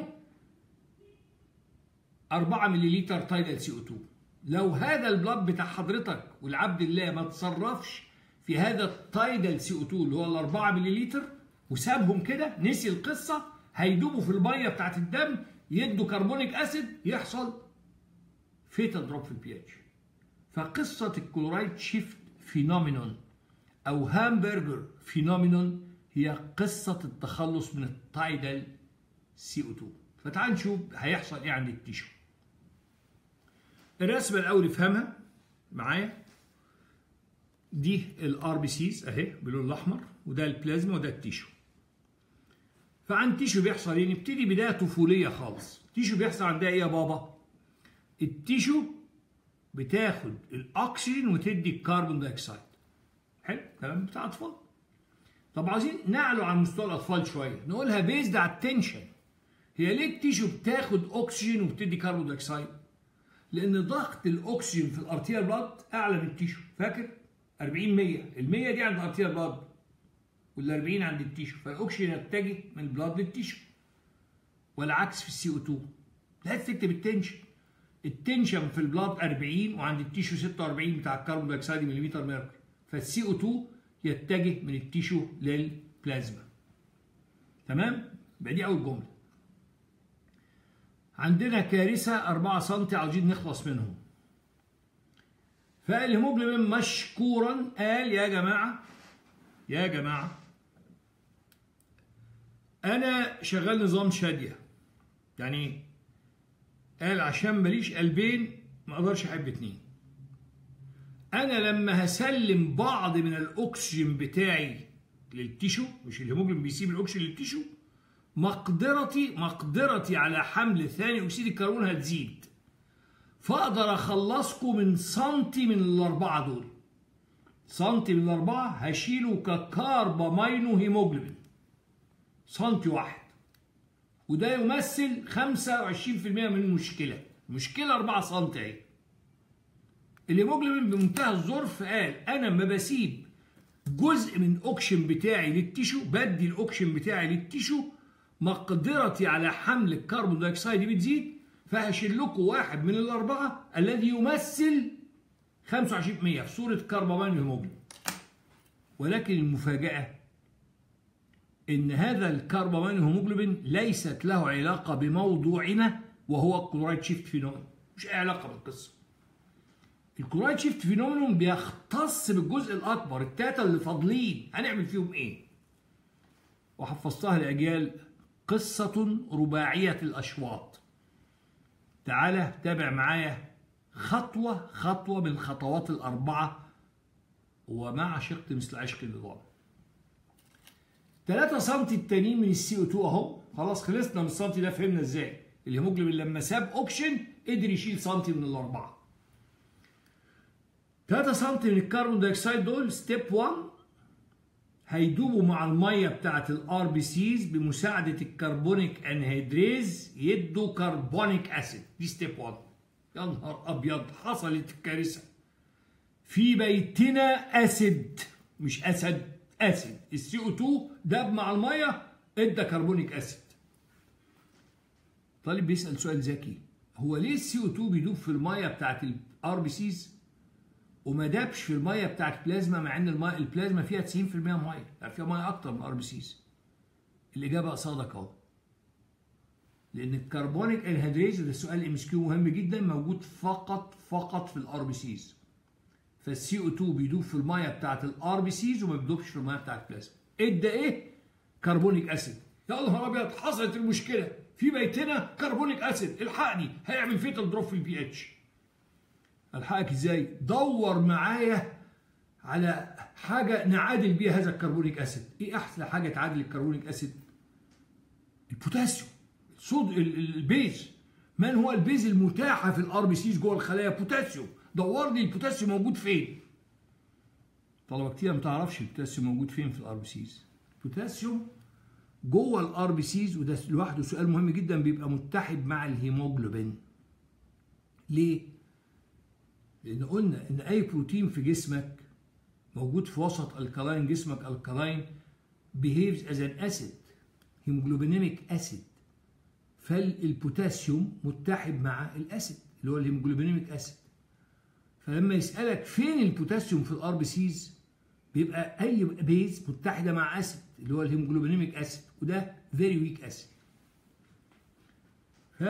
4 مليلتر تايدال سي او 2 لو هذا البلاد بتاع حضرتك والعبد الله ما تصرفش في هذا التايدال سي او 2 اللي هو ال 4 مليلتر وسابهم كده نسي القصه هيدوبوا في الميه بتاعت الدم يدوا كربونيك اسيد يحصل فيتال دروب في البي اتش فقصه الكلورايد شيفت فينومينون او هامبرجر فينومينون هي قصه التخلص من التايدال سي او 2 فتعال نشوف هيحصل ايه عند التيشو الرسمه الاول افهمها معايا دي الار بي سيز اهي باللون الاحمر وده البلازما وده التيشو فعند التيشو بيحصل ايه نبتدي بدايه طفوليه خالص التيشو بيحصل عندها ايه يا بابا التيشو بتاخد الاكسجين وتدي الكربون دايوكسيد حلو كلام بتاع اطفال طب عايزين نعلو على مستوى الاطفال شويه نقولها بيزد على التنشن هي ليه التيشو بتاخد اكسجين وبتدي كربون دايوكسيد لان ضغط الاكسجين في الارتيال بلاد اعلى من التيشو فاكر 40 100 ال 100 دي عند الارتيال بلاد وال 40 عند التيشو فالاكسجين يتجه من البلاد للتيشو والعكس في السي او 2 لا تكتب التنشن التنشن في البلاد 40 وعند التيشو 46 بتاع الكربون دايوكسيد مليمتر ميركوري فالسي او 2 يتجه من التيشو للبلازما تمام يبقى دي اول جمله عندنا كارثه 4 سم عاوزين نخلص منهم فالهيموجلوبين مشكورا قال يا جماعه يا جماعه انا شغال نظام شاديه يعني قال عشان ماليش قلبين ما اقدرش احب اتنين انا لما هسلم بعض من الاكسجين بتاعي للتيشو مش الهيموجلوبين بيسيب الاكسجين للتيشو مقدرتي مقدرتي على حمل ثاني اكسيد الكربون هتزيد فاقدر اخلصكم من سنتي من الاربعه دول سنتي من الاربعه هشيله ككاربامينو هيموجلوبين سنتي واحد وده يمثل 25% من المشكله المشكله 4 سم اهي الهيموجلوبين بمنتهى الظرف قال انا لما بسيب جزء من الاوكشن بتاعي للتيشو بدي الاوكشن بتاعي للتيشو مقدرتي على حمل الكربون دايوكسيد بتزيد فهشيل لكم واحد من الاربعه الذي يمثل 25% في صوره كربون هيموجلوبين ولكن المفاجاه ان هذا الكربون هيموجلوبين ليست له علاقه بموضوعنا وهو الكلورايد شيفت فينومين مش اي علاقه بالقصه الكلورايد شيفت فينومينون بيختص بالجزء الاكبر التاتا اللي فاضلين هنعمل فيهم ايه وحفظتها لاجيال قصة رباعية الأشواط تعالى تابع معايا خطوة خطوة من الخطوات الأربعة ومع شقت مثل عشق النظام 3 سم التانيين من السي او 2 اهو خلاص خلصنا من السنتي ده فهمنا ازاي الهيموجلوبين لما ساب اوكشن قدر يشيل سنتي من الاربعه 3 سم من الكربون دايوكسيد دول ستيب 1 هيدوبوا مع الميه بتاعه الار بي سيز بمساعده الكربونيك انهيدريز يدوا كربونيك اسيد دي ستيب 1 يا نهار ابيض حصلت الكارثه في بيتنا اسيد مش اسد اسيد السي او 2 داب مع الميه ادى كربونيك اسيد طالب بيسال سؤال ذكي هو ليه السي او 2 بيدوب في الميه بتاعه الار بي سيز وما دابش في الميه بتاعت البلازما مع ان الميه البلازما فيها 90% ميه يعني فيها ميه اكتر من الار بي سيز الاجابه قصادك اهو لان الكربونيك انهيدريز ده سؤال ام اس كيو مهم جدا موجود فقط فقط في الار بي سيز فالسي او 2 بيدوب في الميه بتاعت الار بي سيز وما بيدوبش في الميه بتاعت البلازما ادى ايه كربونيك اسيد يا نهار ابيض حصلت المشكله في بيتنا كربونيك اسيد الحقني هيعمل فيتال دروب في البي اتش الحقك ازاي دور معايا على حاجه نعادل بيها هذا الكربونيك اسيد ايه احسن حاجه تعادل الكربونيك اسيد البوتاسيوم صود البيز من هو البيز المتاحه في الار بي سيز جوه الخلايا بوتاسيوم دور لي البوتاسيوم موجود فين طلبه كتير ما تعرفش البوتاسيوم موجود فين في الار بي سيز البوتاسيوم جوه الار بي سيز وده لوحده سؤال مهم جدا بيبقى متحد مع الهيموجلوبين ليه لان قلنا ان اي بروتين في جسمك موجود في وسط الكلاين جسمك الكلاين behaves as an acid هيموجلوبينيميك اسيد فالبوتاسيوم متحد مع الاسيد اللي هو الهيموجلوبينيميك اسيد فلما يسالك فين البوتاسيوم في الار بي سيز بيبقى اي بيز متحده مع اسيد اللي هو الهيموجلوبينيميك اسيد وده فيري ويك اسيد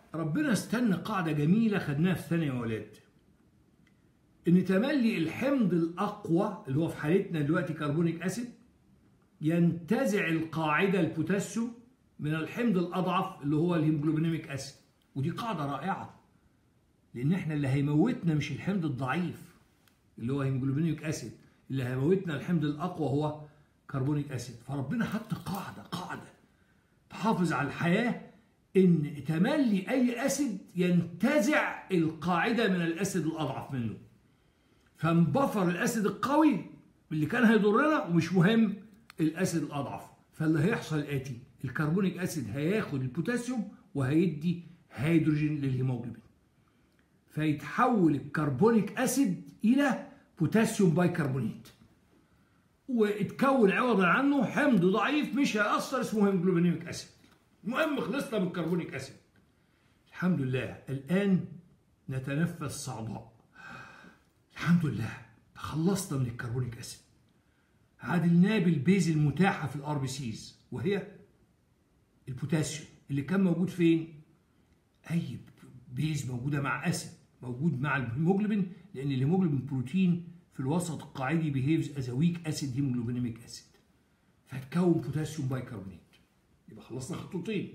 ربنا استنى قاعدة جميلة خدناها في ثانية يا ولاد إن تملي الحمض الأقوى اللي هو في حالتنا دلوقتي كربونيك أسيد ينتزع القاعدة البوتاسيوم من الحمض الأضعف اللي هو الهيموجلوبينيميك أسيد ودي قاعدة رائعة لأن إحنا اللي هيموتنا مش الحمض الضعيف اللي هو هيموجلوبينيك أسيد اللي هيموتنا الحمض الأقوى هو كربونيك أسيد فربنا حط قاعدة قاعدة تحافظ على الحياة إن تملي أي أسيد ينتزع القاعدة من الأسيد الأضعف منه فانبفر الأسيد القوي اللي كان هيضرنا ومش مهم الأسيد الأضعف فاللي هيحصل الآتي الكربونيك أسيد هياخد البوتاسيوم وهيدي هيدروجين للهيموجلوبين فيتحول الكربونيك أسيد إلى بوتاسيوم بايكربونات واتكون عوضا عنه حمض ضعيف مش هيأثر اسمه هيموجلوبينيميك أسيد المهم خلصنا من الكربونيك أسيد الحمد لله الآن نتنفس صعداء الحمد لله تخلصنا من الكربونيك أسيد عادلناه بالبيز المتاحة في الار بي سيز وهي البوتاسيوم اللي كان موجود فين؟ أي بيز موجودة مع أسيد موجود مع الهيموجلوبين لأن الهيموجلوبين بروتين في الوسط القاعدي بيهيفز از ويك أسيد هيموجلوبينيميك أسيد فتكون بوتاسيوم بايكربونات يبقى خلصنا خطوتين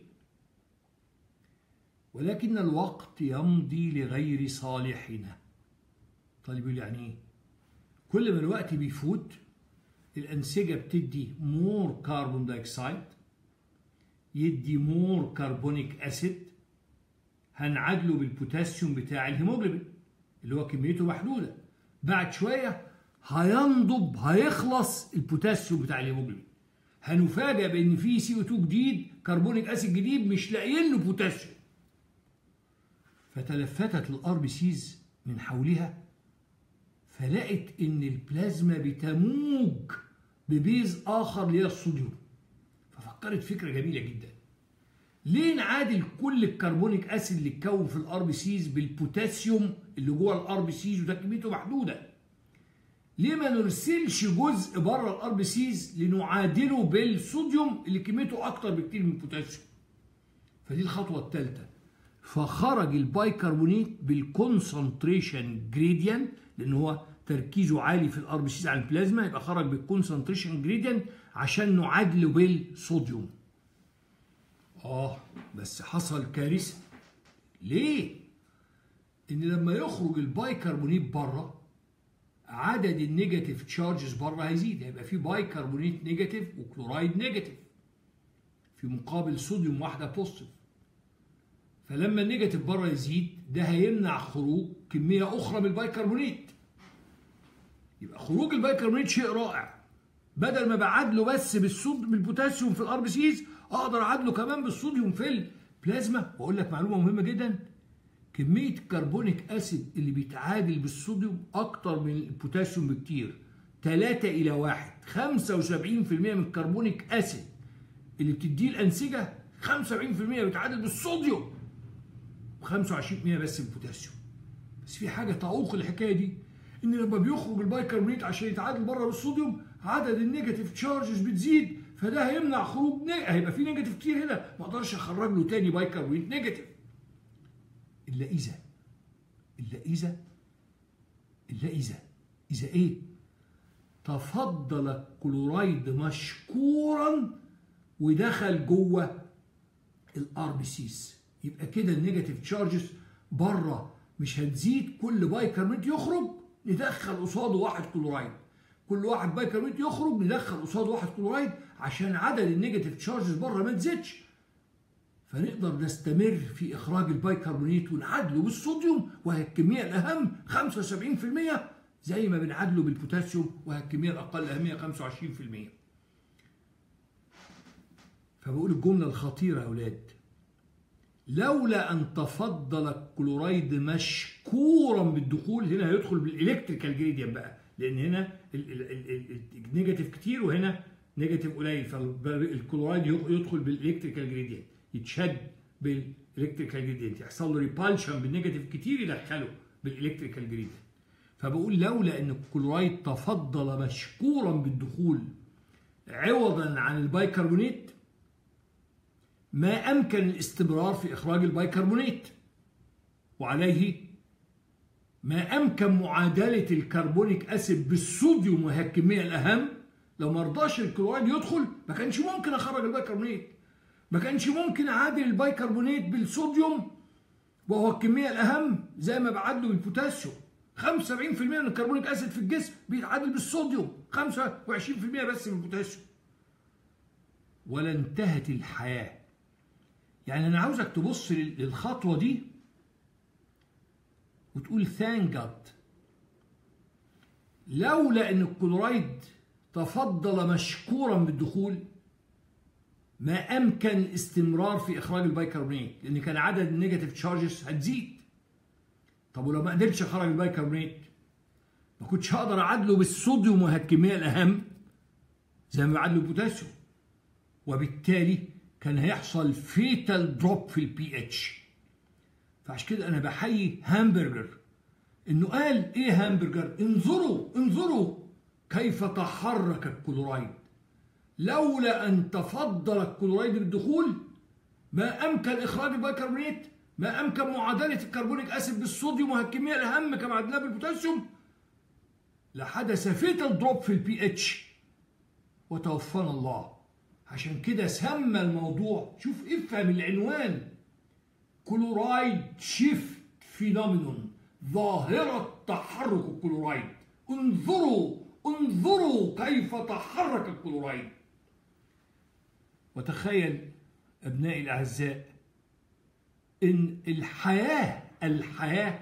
ولكن الوقت يمضي لغير صالحنا طيب يقول يعني ايه كل ما الوقت بيفوت الأنسجة بتدي مور كربون دايوكسيد يدي مور كربونيك أسيد هنعادله بالبوتاسيوم بتاع الهيموجلوبين اللي هو كميته محدودة بعد شوية هينضب هيخلص البوتاسيوم بتاع الهيموجلوبين هنفاجئ بان في سي او 2 جديد كربونيك اسيد جديد مش لاقيين له بوتاسيوم فتلفتت الار بي سيز من حولها فلقت ان البلازما بتموج ببيز اخر اللي هي الصوديوم ففكرت فكره جميله جدا ليه نعادل كل الكربونيك اسيد اللي اتكون في الار بي سيز بالبوتاسيوم اللي جوه الار بي سيز وده كميته محدوده ليه ما نرسلش جزء بره الار بي سيز لنعادله بالصوديوم اللي كميته اكتر بكتير من البوتاسيوم فدي الخطوه الثالثه فخرج البايكربونات بالكونسنتريشن جريدينت لان هو تركيزه عالي في الار بي سيز عن البلازما يبقى خرج بالكونسنتريشن جريدينت عشان نعادله بالصوديوم اه بس حصل كارثه ليه ان لما يخرج البايكربونات بره عدد النيجاتيف تشارجز بره هيزيد هيبقى في بايكربونات نيجاتيف وكلورايد نيجاتيف في مقابل صوديوم واحده بوزيتيف فلما النيجاتيف بره يزيد ده هيمنع خروج كميه اخرى من البايكربونات يبقى خروج البايكربونات شيء رائع بدل ما بعادله بس بالصود بالبوتاسيوم في الار بي سيز اقدر اعادله كمان بالصوديوم في البلازما واقول لك معلومه مهمه جدا كميه الكربونيك اسيد اللي بيتعادل بالصوديوم اكتر من البوتاسيوم بكتير 3 الى 1 75% من الكربونيك اسيد اللي بتديه الانسجه 75% بيتعادل بالصوديوم و25% بس بالبوتاسيوم بس في حاجه تعوق الحكايه دي ان لما بيخرج البايكربونات عشان يتعادل بره بالصوديوم عدد النيجاتيف تشارجز بتزيد فده هيمنع خروج نيج... هيبقى في نيجاتيف كتير هنا ما اقدرش اخرج له تاني بايكربونات نيجاتيف الا اذا الا اذا الا اذا اذا ايه تفضل الكلورايد مشكورا ودخل جوه الار بي سيز يبقى كده النيجاتيف تشارجز بره مش هتزيد كل بايكربونات يخرج ندخل قصاده واحد كلورايد كل واحد بايكربونات يخرج ندخل قصاده واحد كلورايد عشان عدد النيجاتيف تشارجز بره ما تزيدش فنقدر نستمر في اخراج البايكربونات ونعادله بالصوديوم وهي الكميه الاهم 75% زي ما بنعادله بالبوتاسيوم وهي الكميه الاقل اهميه 25% فبقول الجمله الخطيره يا اولاد لولا ان تفضل الكلورايد مشكورا بالدخول هنا هيدخل بالالكتريكال جريديان بقى لان هنا النيجاتيف كتير وهنا نيجاتيف قليل فالكلورايد يدخل بالالكتريكال جريديان يتشد بالالكتريكال جريدينت يحصل له ريبالشن بالنيجاتيف كتير يدخله بالالكتريكال جريدينت فبقول لولا ان الكلورايد تفضل مشكورا بالدخول عوضا عن البايكربونات ما أمكن الاستمرار في إخراج البيكربونات وعليه ما أمكن معادلة الكربونيك أسيد بالصوديوم وهي الكمية الأهم لو ما رضاش الكلورايد يدخل ما كانش ممكن أخرج البيكربونات ما كانش ممكن أعادل البيكربونات بالصوديوم وهو الكمية الأهم زي ما بعدله بالبوتاسيوم 75% من الكربونيك أسيد في الجسم بيتعادل بالصوديوم 25% بس من البوتاسيوم ولا انتهت الحياة يعني أنا عاوزك تبص للخطوة دي وتقول ثانك جاد لولا ان الكلورايد تفضل مشكورا بالدخول ما امكن الاستمرار في اخراج البيكربونات لان كان عدد النيجاتيف تشارجز هتزيد طب ولو ما قدرتش اخرج البيكربونات ما كنتش هقدر اعادله بالصوديوم وهي الكميه الاهم زي ما بعادله البوتاسيوم وبالتالي كان هيحصل فيتال دروب في البي اتش فعشان كده انا بحيي هامبرجر انه قال ايه هامبرجر انظروا انظروا كيف تحرك الكلورايد لولا ان تفضل الكلورايد بالدخول ما امكن اخراج البيكربونات ما امكن معادله الكربونيك اسيد بالصوديوم وهي الكميه الاهم كما عدناها بالبوتاسيوم لحدث فيتال دروب في البي اتش وتوفانا الله عشان كده سمى الموضوع شوف افهم العنوان كلورايد شيفت فينومينون ظاهرة تحرك الكلورايد انظروا انظروا كيف تحرك الكلورايد وتخيل أبنائي الأعزاء إن الحياة الحياة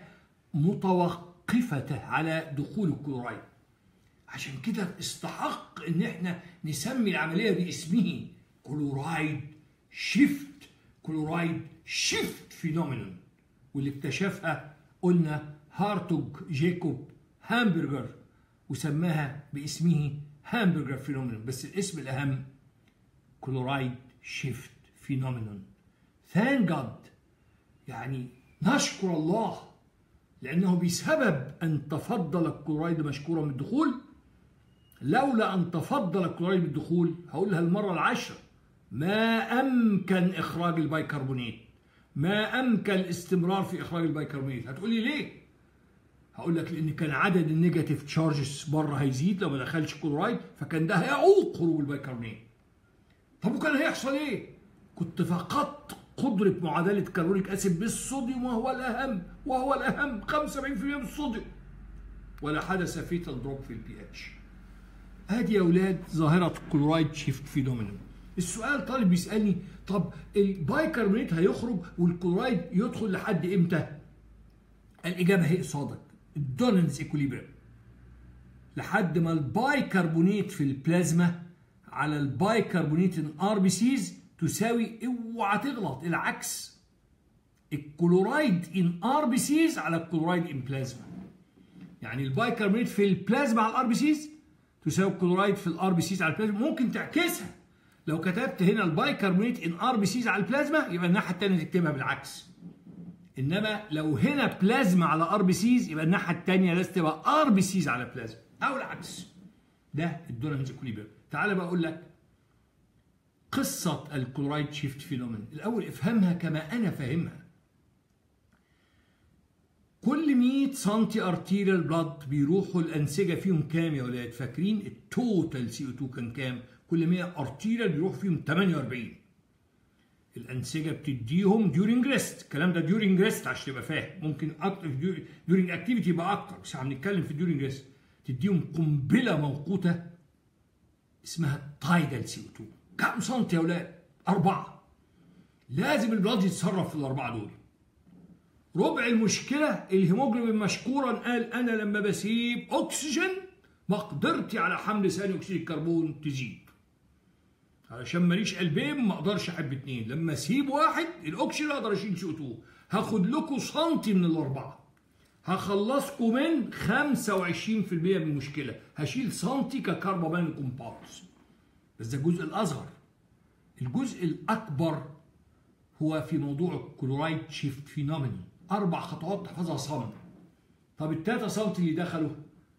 متوقفة على دخول الكلورايد عشان كده استحق إن احنا نسمي العملية باسمه كلورايد شيفت كلورايد شيفت فينومينون واللي اكتشفها قلنا هارتوج جيكوب هامبرجر وسماها باسمه هامبرجر فينومينون بس الاسم الاهم كلورايد شيفت فينومينون ثان جاد يعني نشكر الله لانه بسبب ان تفضل الكلورايد مشكورا بالدخول لولا ان تفضل الكلورايد بالدخول هقولها المره العاشره ما امكن اخراج البيكربونات ما امكن الاستمرار في اخراج البيكربونات هتقولي ليه هقول لك لان كان عدد النيجاتيف تشارجز بره هيزيد لو ما دخلش كلورايد فكان ده هيعوق خروج البيكربونات طب وكان هيحصل ايه كنت فقدت قدرة معادلة كربونيك أسيد بالصوديوم وهو الأهم وهو الأهم 75% من الصوديوم ولا حدث فيتال دروب في البي اتش ادي يا اولاد ظاهرة كلورايد شيفت فينومينون السؤال طالب بيسالني طب البايكربونات هيخرج والكلورايد يدخل لحد امتى؟ الاجابه هي قصادك الدوننس ايكوليبريم لحد ما البايكربونات في البلازما على البايكربونات ان ار بي سيز تساوي اوعى تغلط العكس الكلورايد ان ار بي سيز على الكلورايد ان بلازما يعني البايكربونات في البلازما على الار بي سيز تساوي الكلورايد في الار بي سيز على البلازما ممكن تعكسها لو كتبت هنا البايكربونات ان ار بي سيز على البلازما يبقى الناحيه الثانيه تكتبها بالعكس انما لو هنا بلازما على ار بي سيز يبقى الناحيه الثانيه لازم تبقى ار بي سيز على بلازما او العكس ده الدونالدز اكوليبر تعال بقى اقول لك قصه الكلورايد شيفت فينومين الاول افهمها كما انا فاهمها كل 100 سم ارتيريال بلاد بيروحوا الانسجه فيهم كام يا ولاد فاكرين التوتال سي او 2 كان كام كل 100 ارتيريال بيروح فيهم 48 الانسجه بتديهم ديورنج ريست الكلام ده ديورنج ريست عشان تبقى فاهم ممكن اكتر ديورنج اكتيفيتي يبقى اكتر بس احنا بنتكلم في ديورنج ريست تديهم قنبله موقوته اسمها تايدال سي او 2 كم سنتي يا اولاد؟ أربعة لازم البلاد يتصرف في الأربعة دول ربع المشكلة الهيموجلوبين مشكورا قال أنا لما بسيب أكسجين مقدرتي على حمل ثاني أكسيد الكربون تزيد علشان ماليش قلبين ما اقدرش احب اتنين لما اسيب واحد الاكسجين اقدر اشيل سي 2 هاخد لكم سنتي من الاربعه هخلصكم من 25% من المشكله هشيل سنتي ككربون كومباوندز بس ده الجزء الاصغر الجزء الاكبر هو في موضوع الكلورايد شيفت فينوميني اربع خطوات تحفظها صم طب التلاته سم اللي دخلوا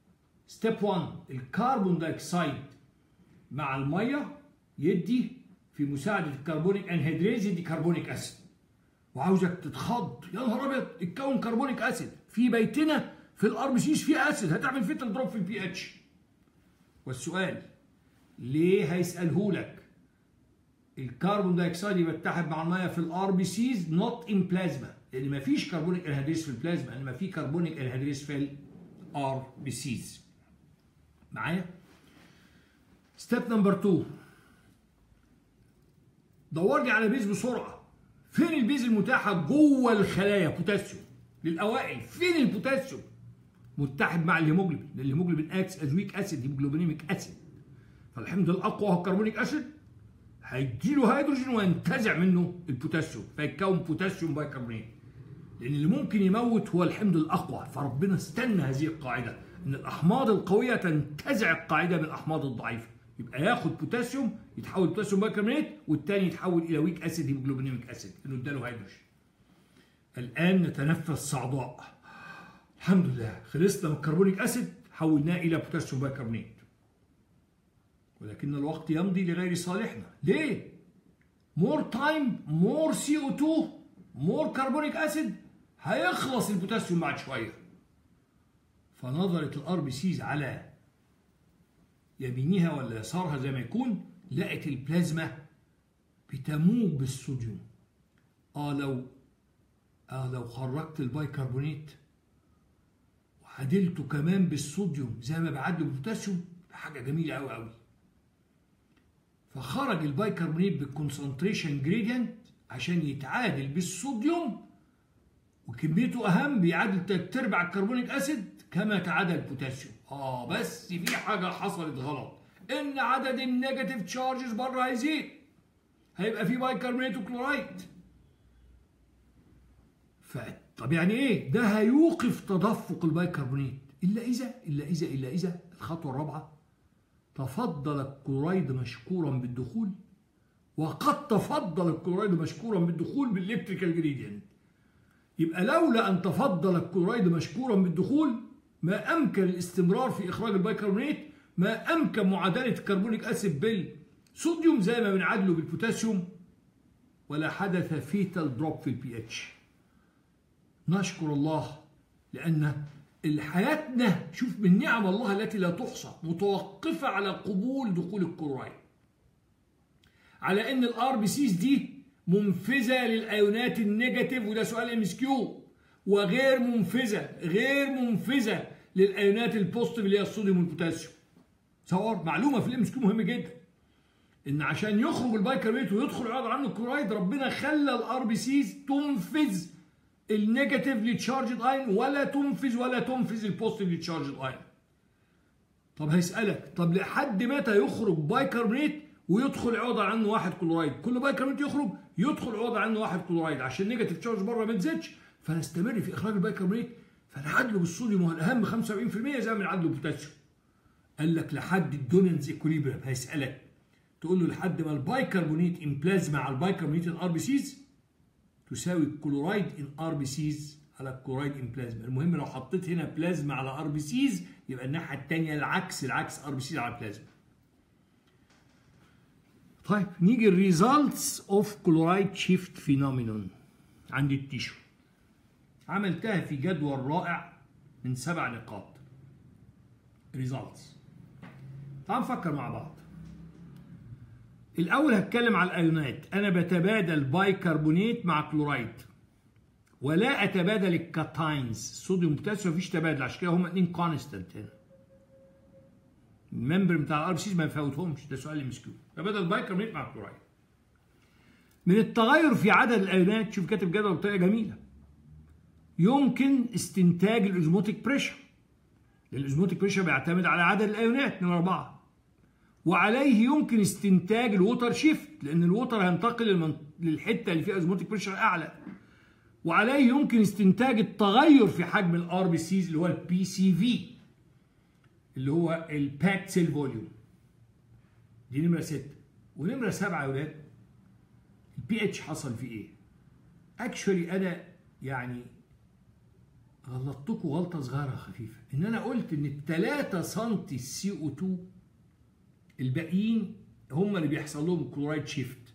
ستيب 1 الكربون دايوكسيد مع الميه يدي في مساعده الكربونيك انهيدريز يدي كربونيك اسيد وعاوزك تتخض يا نهار ابيض اتكون كربونيك اسيد في بيتنا في الار بي سيز في اسيد هتعمل فيتال دروب في البي اتش والسؤال ليه هيساله لك الكربون دايوكسيد يتحد مع الميه في الار بي سيز نوت ان بلازما لان ما فيش كربونيك انهيدريز في البلازما انما في كربونيك انهيدريز في الار بي سيز معايا ستيب نمبر 2 دور لي على بيز بسرعه فين البيز المتاحه جوه الخلايا بوتاسيوم للاوائل فين البوتاسيوم متحد مع الهيموجلوبين لان الهيموجلوبين اكس از ويك اسيد هيموجلوبينيميك اسيد فالحمض الاقوى هو الكربونيك اسيد هيديله هيدروجين وينتزع منه البوتاسيوم فيتكون بوتاسيوم بايكربونات لان اللي ممكن يموت هو الحمض الاقوى فربنا استنى هذه القاعده ان الاحماض القويه تنتزع القاعده من الاحماض الضعيفه يبقى ياخد بوتاسيوم يتحول بوتاسيوم بايكربونات والثاني يتحول الى ويك اسيد هيموجلوبينيميك اسيد انه اداله هيدروجين الان نتنفس صعداء الحمد لله خلصنا من الكربونيك اسيد حولناه الى بوتاسيوم بايكربونات ولكن الوقت يمضي لغير صالحنا ليه مور تايم مور سي او 2 مور كربونيك اسيد هيخلص البوتاسيوم بعد شويه فنظرت الار بي سيز على يمينها ولا يسارها زي ما يكون لقت البلازما بتموج بالصوديوم اه لو اه لو خرجت البايكربونات وعدلته كمان بالصوديوم زي ما بعدل البوتاسيوم حاجه جميله قوي قوي فخرج البايكربونات بالكونسنتريشن جريدينت عشان يتعادل بالصوديوم وكميته اهم بيعادل تلات ارباع الكربونيك اسيد كما تعادل البوتاسيوم اه بس في حاجه حصلت غلط ان عدد النيجاتيف تشارجز بره هيزيد هيبقى في بايكربونات وكلورايد ف طب يعني ايه ده هيوقف تدفق البايكربونات الا اذا الا اذا الا اذا الخطوه الرابعه تفضل الكلورايد مشكورا بالدخول وقد تفضل الكلورايد مشكورا بالدخول بالالكتريكال جريدينت يبقى لولا ان تفضل الكلورايد مشكورا بالدخول ما امكن الاستمرار في اخراج البيكربونات ما امكن معادله الكربونيك اسيد بالصوديوم زي ما بنعادله بالبوتاسيوم ولا حدث فيتال دروب في البي اتش نشكر الله لان حياتنا شوف من نعم الله التي لا تحصى متوقفه على قبول دخول الكلورايد على ان الار بي سيز دي منفذه للايونات النيجاتيف وده سؤال ام اس كيو وغير منفذه غير منفذه للايونات البوزيتيف اللي هي الصوديوم والبوتاسيوم تصور معلومه في الام اس كيو مهمه جدا ان عشان يخرج البايكربونات ويدخل يعرض عنه الكلورايد ربنا خلى الار بي سيز تنفذ النيجاتيفلي تشارجد اين ولا تنفذ ولا تنفذ البوزيتيفلي تشارجد اين طب هيسالك طب لحد متى يخرج بايكربونات ويدخل عوض عنه واحد كلورايد كل بايكربونات يخرج يدخل عوض عنه واحد كلورايد عشان نيجاتيف تشارج بره ما تزيدش فنستمر في اخراج البايكربونات فنعادله بالصوديوم وهو الاهم 75% زي ما بنعادله بالبوتاسيوم قال لك لحد الدوننز اكوليبريم هيسالك تقول له لحد ما البايكربونات ان بلازما على البايكربونات ان ار بي سيز تساوي الكلورايد ان ار بي سيز على الكلورايد ان بلازما المهم لو حطيت هنا بلازما على ار بي سيز يبقى الناحيه الثانيه العكس العكس ار بي سيز على بلازما طيب نيجي الريزلتس اوف كلورايد شيفت فينومينون عند التيشو عملتها في جدول رائع من سبع نقاط ريزلتس تعال نفكر مع بعض الاول هتكلم على الايونات انا بتبادل بايكربونات مع كلورايد ولا اتبادل الكاتاينز صوديوم بوتاسيوم مفيش تبادل عشان كده هما اتنين كونستنت هنا الممبر بتاع الار بي سيز ما يفوتهمش ده سؤال مسكين تبادل بايكربونات مع كلورايد من التغير في عدد الايونات شوف كاتب جدول بطريقه جميله يمكن استنتاج الاوزموتيك بريشر الاوزموتيك بريشر بيعتمد على عدد الايونات نمره اربعه وعليه يمكن استنتاج الووتر شيفت لان الووتر هينتقل للحته اللي فيها اوزموتيك بريشر اعلى وعليه يمكن استنتاج التغير في حجم الار بي سيز اللي هو البي سي في اللي هو الباكت سيل فوليوم دي نمره 6 ونمره 7 يا ولاد البي اتش حصل فيه ايه؟ اكشولي انا يعني غلطتكم غلطه صغيره خفيفه ان انا قلت ان ال 3 سم السي او 2 الباقيين هم اللي بيحصل لهم كلورايد شيفت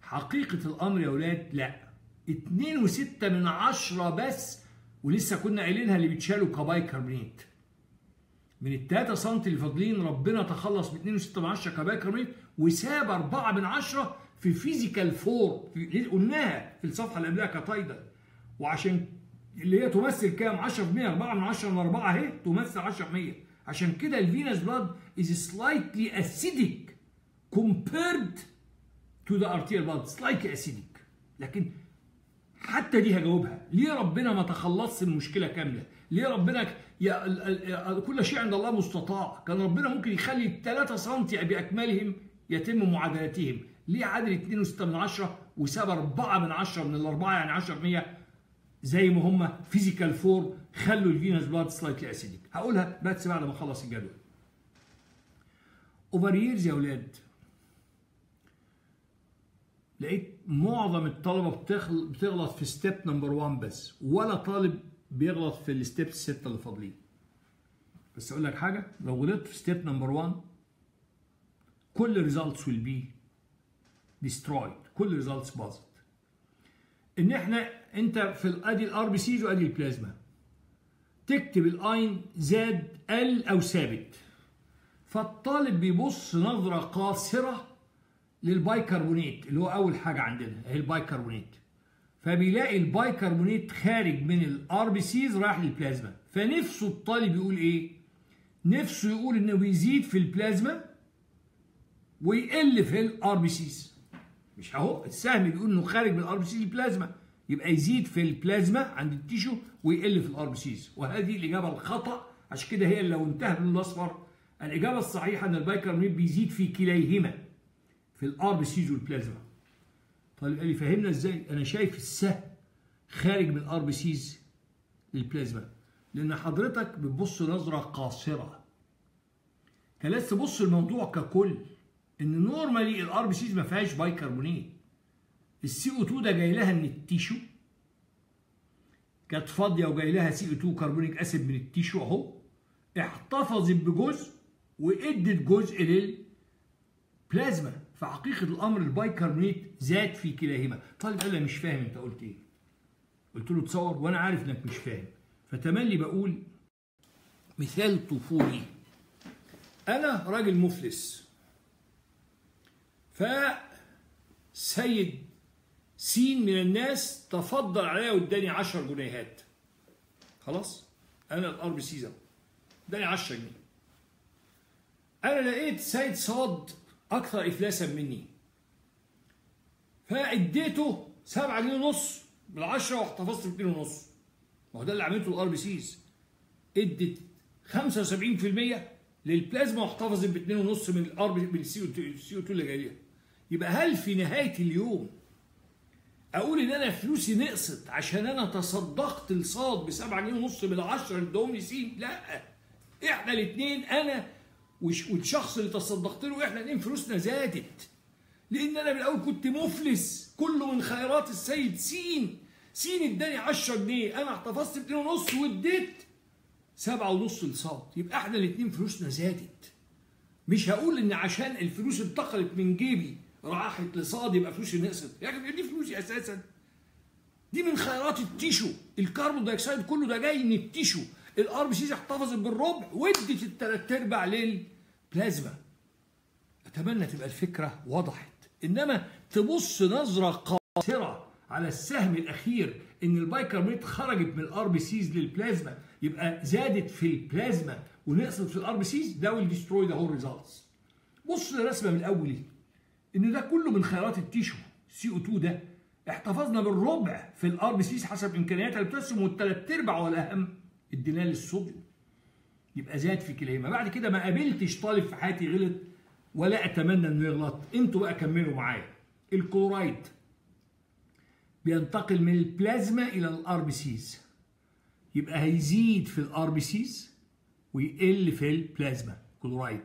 حقيقة الأمر يا ولاد لا اتنين وستة من عشرة بس ولسه كنا قايلينها اللي بيتشالوا كبايكربونات من التلاتة سم اللي فاضلين ربنا تخلص ب 2.6 من 10 كبايكربونات وساب 4 من 10 في فيزيكال فور قلناها في الصفحة اللي قبلها كتايدل وعشان اللي هي تمثل كام 10% 4 من 10 من 4 اهي تمثل 10% عشان كده الفينس بلاد is slightly acidic compared to the arterial blood slightly acidic لكن حتى دي هجاوبها ليه ربنا ما تخلصش المشكله كامله ليه ربنا يا ال- ال- كل شيء عند الله مستطاع كان ربنا ممكن يخلي 3 سم باكملهم يتم معادلتهم ليه عادل 2.6 من 10 وساب 4 من 10 من الاربعه يعني 10% زي ما هم فيزيكال فور خلوا الفينس بلاد سلايتلي اسيديك هقولها بس بعد ما اخلص الجدول اوفر ييرز يا اولاد لقيت معظم الطلبه بتخل- بتغلط في ستيب نمبر 1 بس ولا طالب بيغلط في الستيب السته اللي فاضلين بس اقول لك حاجه لو غلطت في ستيب نمبر 1 كل ريزلتس ويل بي destroyed كل ريزلتس باظت ان احنا انت في ال- ادي الار بي سيز وادي البلازما تكتب الاين زاد قل او ثابت فالطالب بيبص نظره قاصره للبايكربونات اللي هو اول حاجه عندنا هي البايكربونات فبيلاقي البايكربونات خارج من الار بي سيز رايح للبلازما فنفسه الطالب يقول ايه نفسه يقول انه بيزيد في البلازما ويقل في الار بي سيز مش اهو السهم بيقول انه خارج من الار بي سيز البلازما يبقى يزيد في البلازما عند التيشو ويقل في الار بي سيز وهذه الاجابه الخطا عشان كده هي اللي لو انتهى باللون الاصفر الاجابه الصحيحه ان البايكربونات بيزيد في كليهما في الار بي سيز والبلازما طيب قال لي فهمنا ازاي انا شايف السهم خارج من الار بي سيز للبلازما لان حضرتك بتبص نظره قاصره كان لازم تبص الموضوع ككل ان نورمالي الار بي سيز ما فيهاش بايكربونات السي او 2 ده جاي لها من التيشو كانت فاضيه وجاي لها سي او 2 كربونيك اسيد من التيشو اهو احتفظت بجزء وادت جزء للبلازما فحقيقه الامر البايكربونات زاد في كلاهما طالب قال لي مش فاهم انت قلت ايه قلت له تصور وانا عارف انك مش فاهم فتملي بقول مثال طفولي انا راجل مفلس فسيد سين من الناس تفضل عليا واداني 10 جنيهات خلاص انا الار بي سي اداني 10 جنيه انا لقيت سيد صاد اكثر افلاسا مني فاديته 7 جنيه ونص بالعشرة واحتفظت ب 2 ونص ما هو ده اللي عملته الار بي سيز ادت 75% للبلازما واحتفظت ب 2 ونص من الار من السي او 2 اللي جاي لها يبقى هل في نهايه اليوم اقول ان انا فلوسي نقصت عشان انا تصدقت لصاد ب 7 جنيه ونص من 10 اللي ادوهم لي سين لا احنا الاثنين انا وش- والشخص اللي تصدقت له احنا الاثنين فلوسنا زادت لان انا من الاول كنت مفلس كله من خيرات السيد سين سين اداني 10 جنيه انا احتفظت ب 2 ونص واديت سبعة ونص لصاد يبقى احنا الاثنين فلوسنا زادت مش هقول ان عشان الفلوس انتقلت من جيبي راحت لصاد يبقى فلوسي نقصت يا اخي دي فلوسي اساسا دي من خيرات التيشو الكربون دايوكسيد كله ده جاي من التيشو الار بي سيز احتفظت بالربع وادت الثلاث ارباع للبلازما اتمنى تبقى الفكره وضحت انما تبص نظره قاصره على السهم الاخير ان البايكربونات خرجت من الار بي سيز للبلازما يبقى زادت في البلازما ونقصت في الار بي سيز ده ويل ديستروي ذا هول ريزلتس بص للرسمه من الاول ان ده كله من خيارات التيشو سي او 2 ده احتفظنا بالربع في الار بي سيز حسب امكانياتها البوتاسيوم والثلاث ارباع والاهم اديناه للصوديوم يبقى زاد في كليهما بعد كده ما قابلتش طالب في حياتي غلط ولا اتمنى انه يغلط انتوا بقى كملوا معايا الكلورايد بينتقل من البلازما الى الار بي سيز يبقى هيزيد في الار بي سيز ويقل في البلازما كلورايد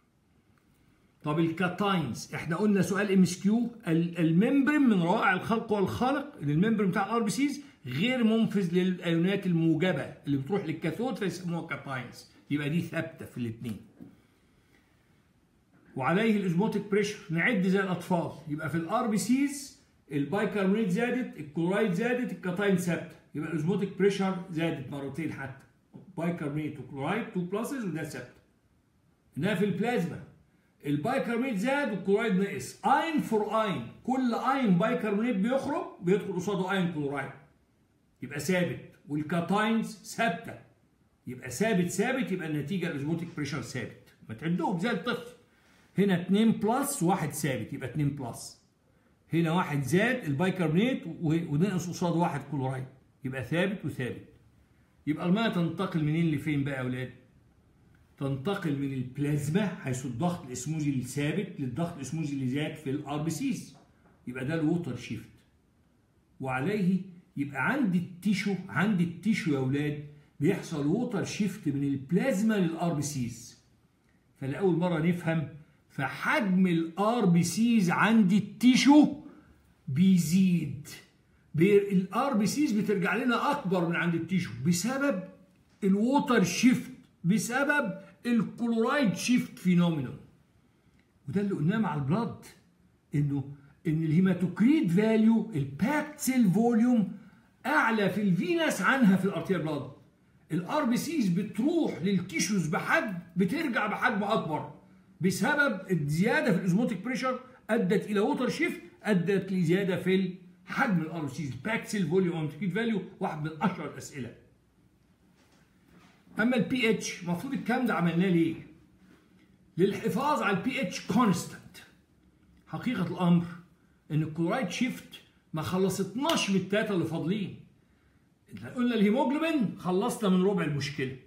طب الكاتاينز احنا قلنا سؤال ام اس كيو الممبرين من روائع الخلق والخالق ان الممبرين بتاع الار بي سيز غير منفذ للايونات الموجبه اللي بتروح للكاثود فيسموها كاتاينز يبقى دي ثابته في الاثنين وعليه الاسموتيك بريشر نعد زي الاطفال يبقى في الار بي سيز البايكربونات زادت الكلورايد زادت الكاتاين ثابته يبقى الاوزموتيك بريشر زادت مرتين حتى بايكربونات وكلورايد 2 بلاسز وده ثابته انها في البلازما البايكربونات زاد والكلورايد نقص اين فور اين كل اين بايكربونات بيخرج بيدخل قصاده اين كلورايد يبقى ثابت والكاتاينز ثابته يبقى ثابت ثابت يبقى النتيجه الاوزموتيك بريشر ثابت ما تعدهم زي الطفل هنا 2 بلس وواحد ثابت يبقى 2 بلس هنا واحد زاد البايكربونات ونقص قصاده واحد كلورايد يبقى ثابت وثابت يبقى الماء تنتقل منين لفين بقى يا اولاد تنتقل من البلازما حيث الضغط الاسموزي الثابت للضغط الاسموزي اللي زاد في الار بي سيز يبقى ده الووتر شيفت وعليه يبقى عند التيشو عند التيشو يا اولاد بيحصل ووتر شيفت من البلازما للار بي سيز فلاول مره نفهم فحجم الار بي سيز عند التيشو بيزيد الار بي سيز بترجع لنا اكبر من عند التيشو بسبب الووتر شيفت بسبب الكلورايد شيفت فينومينون وده اللي قلناه مع البلاد انه ان الهيماتوكريت فاليو الباكت سيل فوليوم اعلى في الفينس عنها في الارتير بلاد الار بي سيز بتروح للتيشوز بحجم بترجع بحجم اكبر بسبب الزياده في الازموتيك بريشر ادت الى ووتر شيفت ادت لزياده في حجم الار بي سيز باكت سيل فوليوم هيماتوكريت فاليو واحد من اشهر الاسئله اما البي اتش المفروض الكلام ده عملناه ليه؟ للحفاظ على البي اتش كونستانت حقيقه الامر ان الكلورايد شيفت ما خلصتناش من التلاته اللي فاضلين قلنا الهيموجلوبين خلصنا من ربع المشكله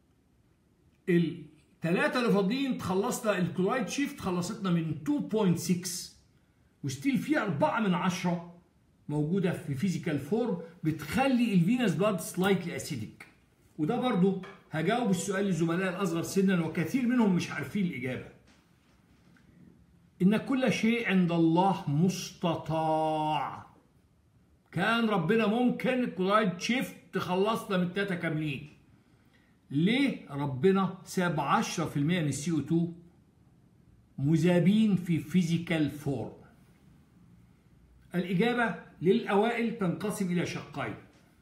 الثلاثه اللي فاضلين تخلصنا الكلورايد شيفت خلصتنا من 2.6 وستيل في 4 من 10 موجوده في فيزيكال فورم بتخلي الفينس بلاد سلايتلي اسيديك وده برضو هجاوب السؤال للزملاء الأصغر سنا وكثير منهم مش عارفين الإجابة إن كل شيء عند الله مستطاع كان ربنا ممكن الكلورايد شيفت تخلصنا من التاتا كاملين ليه ربنا ساب 10% من السي او 2 مذابين في فيزيكال فورم الإجابة للأوائل تنقسم إلى شقين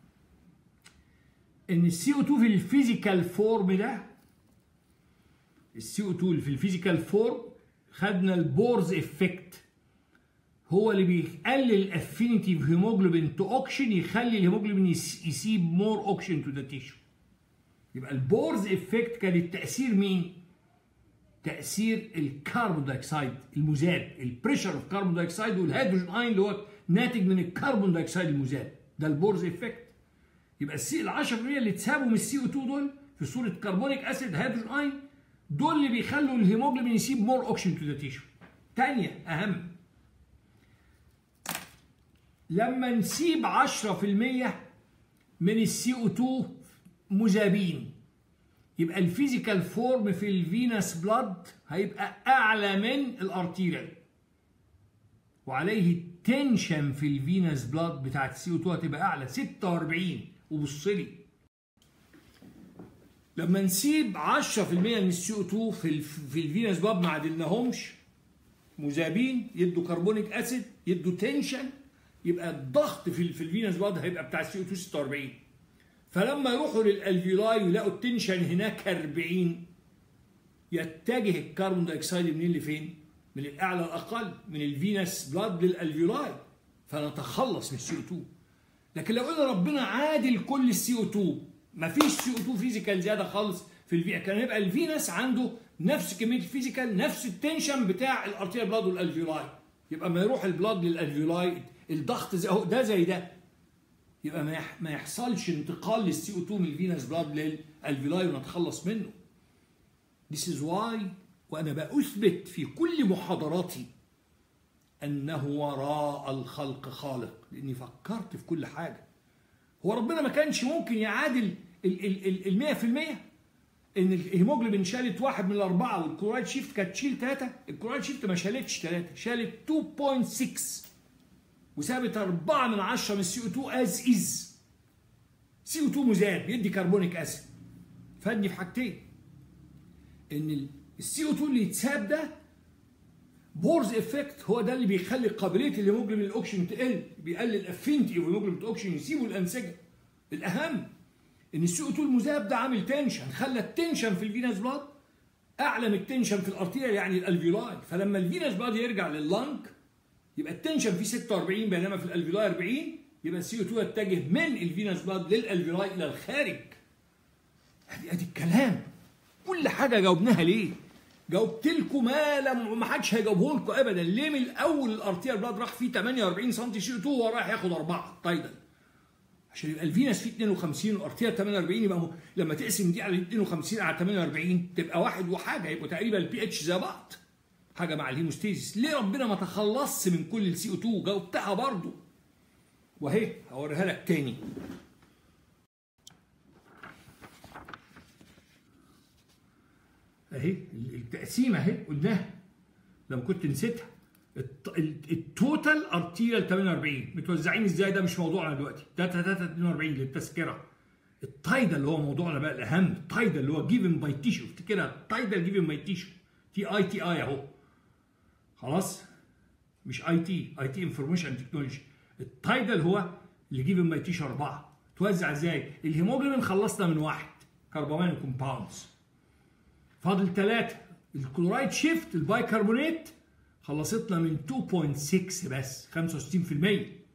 ان السي او 2 في الفيزيكال فورم ده السي او 2 اللي في الفيزيكال فورم خدنا البورز افكت هو اللي بيقلل الافينيتي في هيموجلوبين تو اوكشن يخلي الهيموجلوبين يسيب مور اوكشن تو ذا تيشو يبقى البورز افكت كان التاثير مين؟ تاثير الكربون دايوكسيد المذاب البريشر اوف كربون دايوكسيد والهيدروجين اين اللي هو ناتج من الكربون دايوكسيد المذاب ده البورز افكت يبقى السي ال 10% اللي اتسابوا من السي او 2 دول في صوره كربونيك اسيد هيدروجين اين دول اللي بيخلوا الهيموجلوبين يسيب مور اوكسجين تو ذا تيشو. ثانيه اهم لما نسيب 10% من السي او 2 مذابين يبقى الفيزيكال فورم في الفينس بلاد هيبقى اعلى من الارتيريال وعليه التنشن في الفينس بلاد بتاعت السي او 2 هتبقى اعلى 46 وبص لي لما نسيب 10% من السي او 2 في في الفينس بلاد ما عدلناهمش مذابين يدوا كربونيك اسيد يدوا تنشن يبقى الضغط في في الفينس بلاد هيبقى بتاع السي او 2 46 فلما يروحوا للالفيولاي ويلاقوا التنشن هناك 40 يتجه الكربون دايوكسيد منين لفين؟ من الاعلى الاقل من الفينس بلاد للالفيولاي فنتخلص من السي او 2 لكن لو قلنا ربنا عادل كل السي او 2 مفيش سي او 2 فيزيكال زياده خالص في الفي كان يبقى الفينس عنده نفس كميه الفيزيكال نفس التنشن بتاع الارتير بلاد والالفيولاي يبقى ما يروح البلاد للالفيولاي الضغط زي اهو ده زي ده يبقى ما ما يحصلش انتقال للسي او 2 من الفينس بلاد للالفيولاي ونتخلص منه This is why وأنا بأثبت في كل محاضراتي أنه وراء الخلق خالق لأني فكرت في كل حاجة هو ربنا ما كانش ممكن يعادل المية في المية ان الهيموجلوبين شالت واحد من الاربعه والكلورايد شيفت كانت تشيل ثلاثه الكلورايد شيفت ما شالتش ثلاثه شالت 2.6 وسابت 4 من 10 من السي او 2 از از سي او 2 مذاب بيدي كربونيك اسيد فادني في حاجتين ان السي او 2 اللي يتساب ده بورز افكت هو ده اللي بيخلي قابليه الهيموجلوبين الاوكسجين تقل بيقلل افينتي الهيموجلوبين الاوكسجين يسيبوا الانسجه الاهم ان السي او 2 المذاب ده عامل تنشن خلى التنشن في الفينس بلاد اعلى من التنشن في الارتيريا يعني الالفيولاي فلما الفينس بلاد يرجع لللنج يبقى التنشن فيه 46 بينما في الالفيولاي 40 يبقى السي او 2 يتجه من الفينس بلاد للالفيولاي الى الخارج ادي ادي الكلام كل حاجه جاوبناها ليه؟ جاوبت لكم ما لم ما حدش هيجاوبه لكم ابدا ليه من الاول الارتير بلاد راح فيه 48 سم سي 2 وهو رايح ياخد اربعه تايدل عشان يبقى الفينس فيه 52 والارتير 48 يبقى م... لما تقسم دي على 52 على 48 تبقى واحد وحاجه يبقوا تقريبا البي اتش زي بعض حاجه مع الهيموستيزيس ليه ربنا ما تخلصش من كل السي او 2 جاوبتها برضه وهي هوريها لك تاني اهي التقسيمه اهي قلناها لما كنت نسيتها التوتال ارتيريال 48 متوزعين ازاي ده مش موضوعنا دلوقتي ده 342 للتذكره التايدا اللي هو موضوعنا بقى الاهم التايدا اللي هو جيفن باي تيشو افتكرها التايدا جيفن باي تيشو تي اي تي اي اهو خلاص مش اي تي اي تي انفورميشن تكنولوجي التايدل هو اللي جيفن باي تيشو اربعه توزع ازاي؟ الهيموجلوبين خلصنا من واحد كربومان كومباوندز فاضل ثلاثه الكلورايد شيفت البايكربونات خلصتنا من 2.6 بس 65%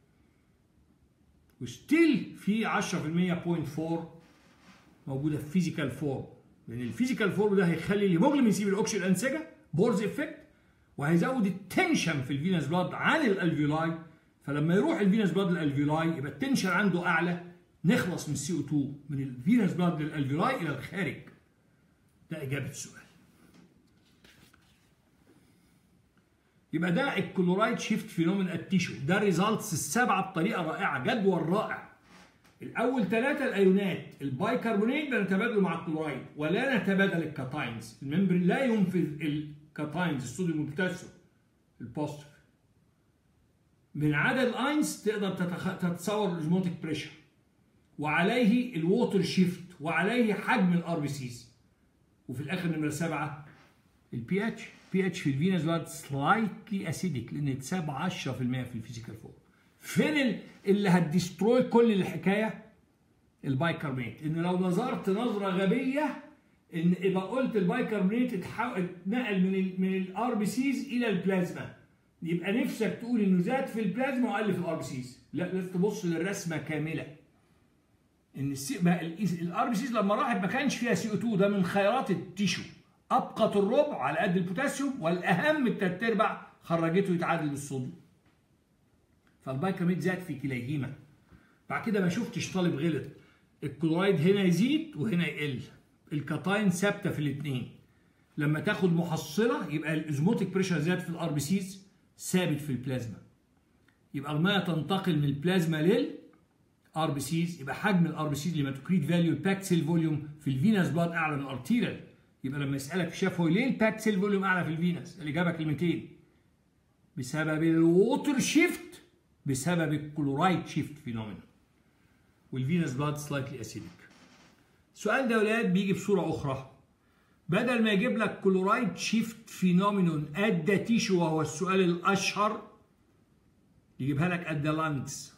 وستيل في 10% 0.4 موجوده في فيزيكال فورم لان الفيزيكال فورم ده هيخلي الهيموجلوبين يسيب الاكسجين الانسجه بورز افكت وهيزود التنشن في الفينس بلاد عن الالفيولاي فلما يروح الفينس بلاد للالفيولاي يبقى التنشن عنده اعلى نخلص من السي او 2 من الفينس بلاد للالفيولاي الى الخارج ده اجابه السؤال يبقى ده الكلورايد شيفت فينومين التيشو ده الريزلتس السبعه بطريقه رائعه جدول رائع الاول ثلاثه الايونات البايكربونات بنتبادله مع الكلورايد ولا نتبادل الكاتاينز الممبرين لا ينفذ الكاتاينز الصوديوم والبوتاسيوم البوزيتيف من عدد الاينز تقدر تتخ... تتصور الاوزموتيك بريشر وعليه الووتر شيفت وعليه حجم الار بي سيز وفي الاخر نمره سبعه البي اتش بي اتش في الفينس بلاد سلايتلي اسيديك لان اتساب 10% في الفيزيكال فورم فين اللي هتديستروي كل الحكايه البايكربونات ان لو نظرت نظره غبيه ان يبقى قلت البايكربونات اتنقل من ال من الار بي سيز الى البلازما يبقى نفسك تقول انه زاد في البلازما وقل في الار بي سيز لا لازم تبص للرسمه كامله ان السي الار بي سيز لما راحت ما كانش فيها سي او 2 ده من خيرات التيشو ابقت الربع على قد البوتاسيوم والاهم التلات ارباع خرجته يتعادل بالصوديوم فالبايكربونات زاد في كليهما بعد كده ما شفتش طالب غلط الكلورايد هنا يزيد وهنا يقل الكاتاين ثابته في الاثنين لما تاخد محصله يبقى الازموتيك بريشر زاد في الار بي سيز ثابت في البلازما يبقى الميه تنتقل من البلازما لل ار بي سيز يبقى حجم الار بي سيز ليماتوكريت فاليو الباكت سيل فوليوم في الفينس بلاد اعلى من الارتيريال يبقى لما يسالك شافه ليه الباكت سيل فوليوم اعلى في الفينس الاجابه كلمتين بسبب الووتر شيفت بسبب الكلورايد شيفت فينومينا والفينس بلاد سلايتلي اسيديك السؤال ده يا ولاد بيجي بصوره اخرى بدل ما يجيب لك كلورايد شيفت فينومينون ادى تيشو وهو السؤال الاشهر يجيبها لك ادى لانجز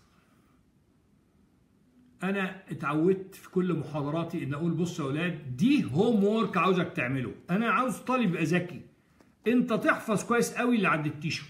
انا اتعودت في كل محاضراتي ان اقول بص يا اولاد دي هوم وورك عاوزك تعمله انا عاوز طالب يبقى ذكي انت تحفظ كويس قوي اللي عند التيشو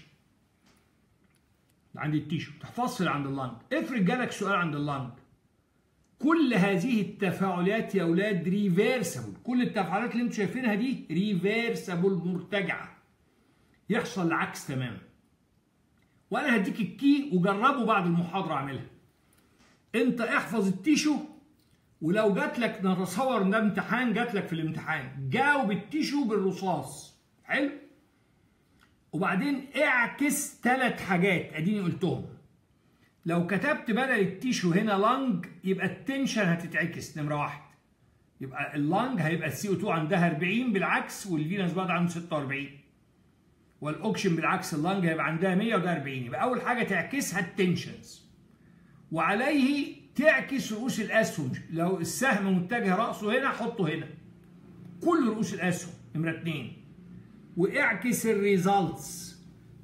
عند التيشو تحفظش اللي عند اللانج افرض جالك سؤال عند اللانج كل هذه التفاعلات يا اولاد ريفيرسبل كل التفاعلات اللي انتم شايفينها دي ريفيرسبل مرتجعه يحصل العكس تماما وانا هديك الكي وجربه بعد المحاضره اعملها انت احفظ التيشو ولو جات لك نتصور ان ده امتحان جات لك في الامتحان جاوب التيشو بالرصاص حلو وبعدين اعكس ثلاث حاجات اديني قلتهم لو كتبت بدل التيشو هنا لانج يبقى التنشن هتتعكس نمره واحد يبقى اللانج هيبقى السي او 2 عندها 40 بالعكس والفينس بلاد عنده 46 والاوكشن بالعكس اللانج هيبقى عندها 100 وده 40 يبقى اول حاجه تعكسها التنشنز وعليه تعكس رؤوس الاسهم لو السهم متجه راسه هنا حطه هنا كل رؤوس الاسهم نمره اثنين واعكس الريزلتس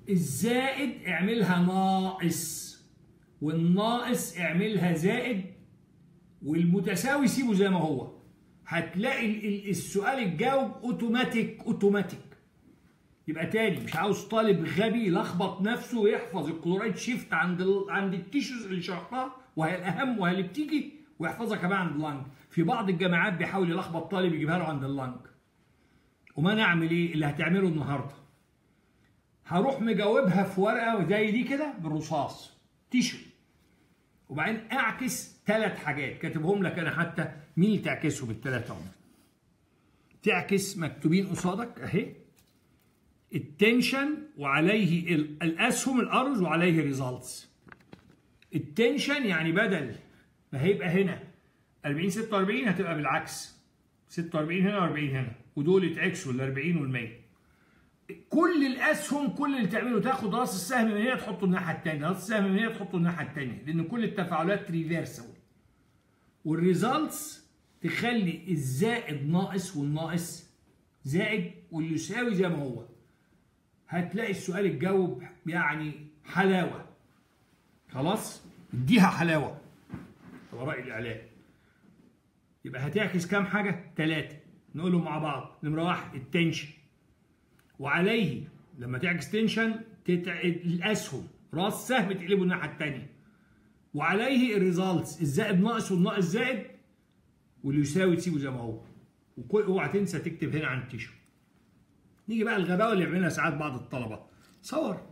الزائد اعملها ناقص والناقص اعملها زائد والمتساوي سيبه زي ما هو هتلاقي السؤال الجاوب اوتوماتيك اوتوماتيك يبقى تاني مش عاوز طالب غبي يلخبط نفسه ويحفظ الكلورايد شيفت عند ال... عند التيشوز اللي شرحناها وهي الاهم وهي اللي بتيجي ويحفظها كمان عند اللنج في بعض الجامعات بيحاول يلخبط طالب يجيبها له عند اللنج وما نعمل ايه اللي هتعمله النهارده هروح مجاوبها في ورقه زي دي كده بالرصاص تيشو وبعدين اعكس ثلاث حاجات كاتبهم لك انا حتى مين اللي تعكسهم الثلاثه هم تعكس مكتوبين قصادك اهي التنشن وعليه الاسهم الارز وعليه ريزلتس التنشن يعني بدل ما هيبقى هنا 40 46 هتبقى بالعكس 46 هنا و40 هنا ودول يتعكسوا ال 40 وال 100 كل الاسهم كل اللي تعمله تاخد راس السهم من هنا تحطه الناحيه الثانيه راس السهم من هنا تحطه الناحيه الثانيه لان كل التفاعلات ريفيرسبل والريزلتس تخلي الزائد ناقص والناقص زائد واللي يساوي زي ما هو هتلاقي السؤال الجاوب يعني حلاوه خلاص اديها حلاوه على راي الاعلام يبقى هتعكس كام حاجه ثلاثه نقولهم مع بعض نمره واحد التنشن وعليه لما تعكس تنشن تتع... الاسهم راس سهم تقلبه الناحيه الثانيه وعليه الريزلتس الزائد ناقص والناقص زائد واللي يساوي تسيبه زي ما هو وكل اوعى تنسى تكتب هنا عن التيشو نيجي بقى الغباوه اللي بيعملها ساعات بعض الطلبه صور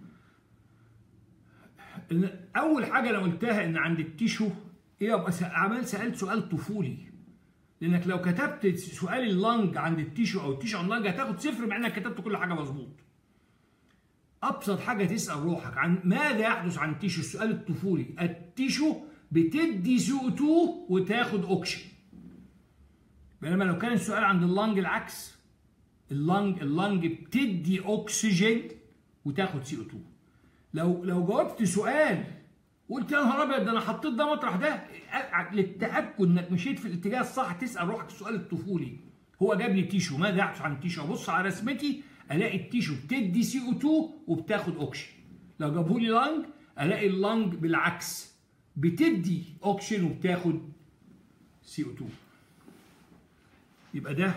إن اول حاجه انا قلتها ان عند التيشو ايه ابقى عمال سالت سؤال طفولي لانك لو كتبت سؤال اللنج عند التيشو او التيشو عند اللنج هتاخد صفر مع انك كتبت كل حاجه مظبوط ابسط حاجه تسال روحك عن ماذا يحدث عن التيشو السؤال الطفولي التيشو بتدي سي او 2 وتاخد اوكسجين بينما لو كان السؤال عند اللنج العكس اللنج اللنج بتدي اكسجين وتاخد سي او 2 لو لو جاوبت سؤال قلت يا نهار ابيض ده انا حطيت ده مطرح ده للتاكد انك مشيت في الاتجاه الصح تسال روحك السؤال الطفولي هو جاب لي تيشو ماذا يحدث عن التيشو ابص على رسمتي الاقي التيشو بتدي سي او 2 وبتاخد اوكسجين لو جابوا لي لانج الاقي اللانج بالعكس بتدي اوكسجين وبتاخد سي او 2 يبقى ده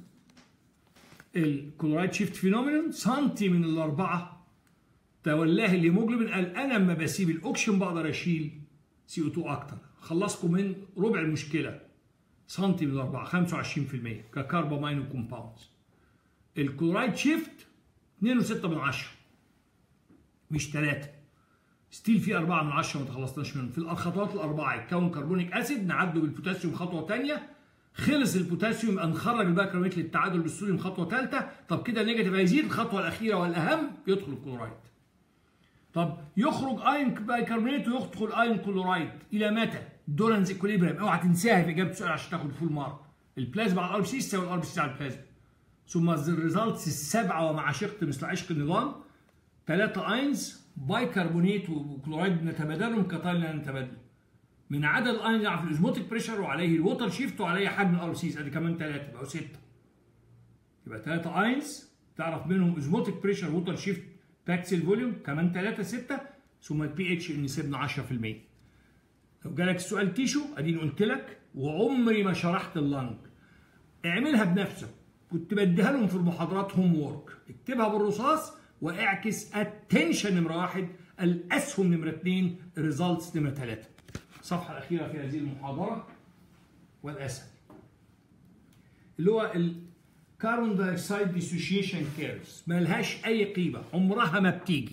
الكلورايد شيفت فينومينون سنتي من الاربعه تولاه الهيموجلوبين قال انا لما بسيب الاوكسجين بقدر اشيل سي او 2 اكتر خلصكم من ربع المشكله سنتي من الاربعه 25% ككاربامين كومباوندز الكلورايد شيفت 2.6 من 10 مش 3 ستيل فيه 4 من 10 ما تخلصناش منه في الخطوات الاربعه يتكون كربونيك اسيد نعدوا بالبوتاسيوم خطوه ثانيه خلص البوتاسيوم يبقى نخرج البايكربونات للتعادل بالصوديوم خطوه ثالثه طب كده النيجاتيف هيزيد الخطوه الاخيره والاهم يدخل الكلورايد طب يخرج اين بايكربونات ويدخل اين كلورايد الى متى دولانز اكوليبريم اوعى تنساها في اجابه السؤال عشان تاخد فول مارك البلازما على الار بي سي تساوي الار بي سي على البلازما ثم الريزلتس السبعه ومع شقت مثل عشق النظام ثلاثه اينز بايكربونات وكلورايد نتبادلهم كتايل نتبادل من عدد الاين يعرف الاسموتيك بريشر وعليه الووتر شيفت وعليه حجم الار سيز ادي كمان ثلاثه بقوا سته يبقى ثلاثه اينز تعرف منهم اسموتيك بريشر ووتر شيفت تاكسل فوليوم كمان ثلاثه سته ثم البي اتش ان سيبنا 10% لو جالك السؤال تيشو اديني قلت لك وعمري ما شرحت اللنج اعملها بنفسك كنت بديها لهم في المحاضرات هوم وورك اكتبها بالرصاص واعكس التنشن نمره واحد الاسهم نمره اثنين الريزلتس نمره ثلاثه الصفحة الأخيرة في هذه المحاضرة والأسد اللي هو الكاربون دايوكسيد ديسوشيشن كيرفز ملهاش أي قيمة عمرها ما بتيجي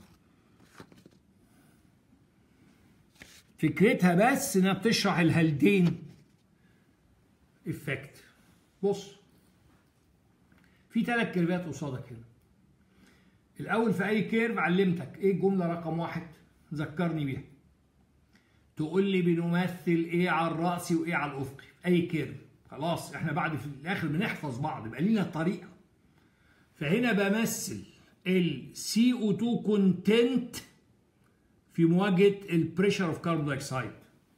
فكرتها بس انها بتشرح الهالدين افكت بص في ثلاث كيرفات قصادك هنا الاول في اي كيرف علمتك ايه الجمله رقم واحد ذكرني بيها تقول لي بنمثل ايه على الرأسي وايه على الافقي اي كيرف خلاص احنا بعد في الاخر بنحفظ بعض يبقى لينا طريقه فهنا بمثل ال CO2 كونتنت في مواجهه البريشر اوف كاربون دايوكسيد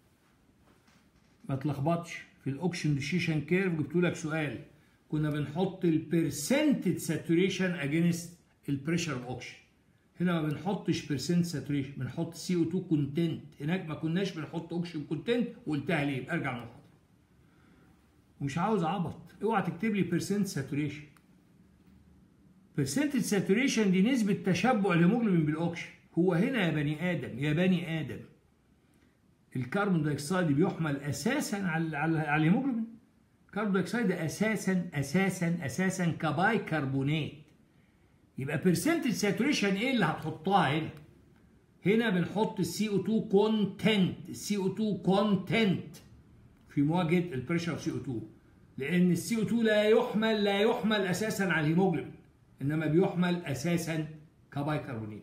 ما تلخبطش في الاوكسجين ديشيشن كيرف جبت لك سؤال كنا بنحط البرسنتج ساتوريشن اجينست البريشر اوف اوكسجين هنا ما بنحطش بيرسنت ساتوريشن بنحط سي او 2 كونتنت هناك ما كناش بنحط اوكسجين كونتنت وقلتها ليه ارجع للمحاضره ومش عاوز عبط اوعى تكتب لي بيرسنت ساتوريشن بيرسنت ساتوريشن دي نسبه تشبع الهيموجلوبين بالاوكسجين هو هنا يا بني ادم يا بني ادم الكربون دايوكسيد بيحمل اساسا على على على الهيموجلوبين الكربون دايوكسيد اساسا اساسا اساسا كبايكربونات يبقى برسنتج ساتوريشن ايه اللي هتحطها هنا هنا بنحط السي او 2 كونتنت السي او 2 كونتنت في مواجهه البريشر سي او 2 لان السي او 2 لا يحمل لا يحمل اساسا على الهيموجلوبين انما بيحمل اساسا كبايكربونات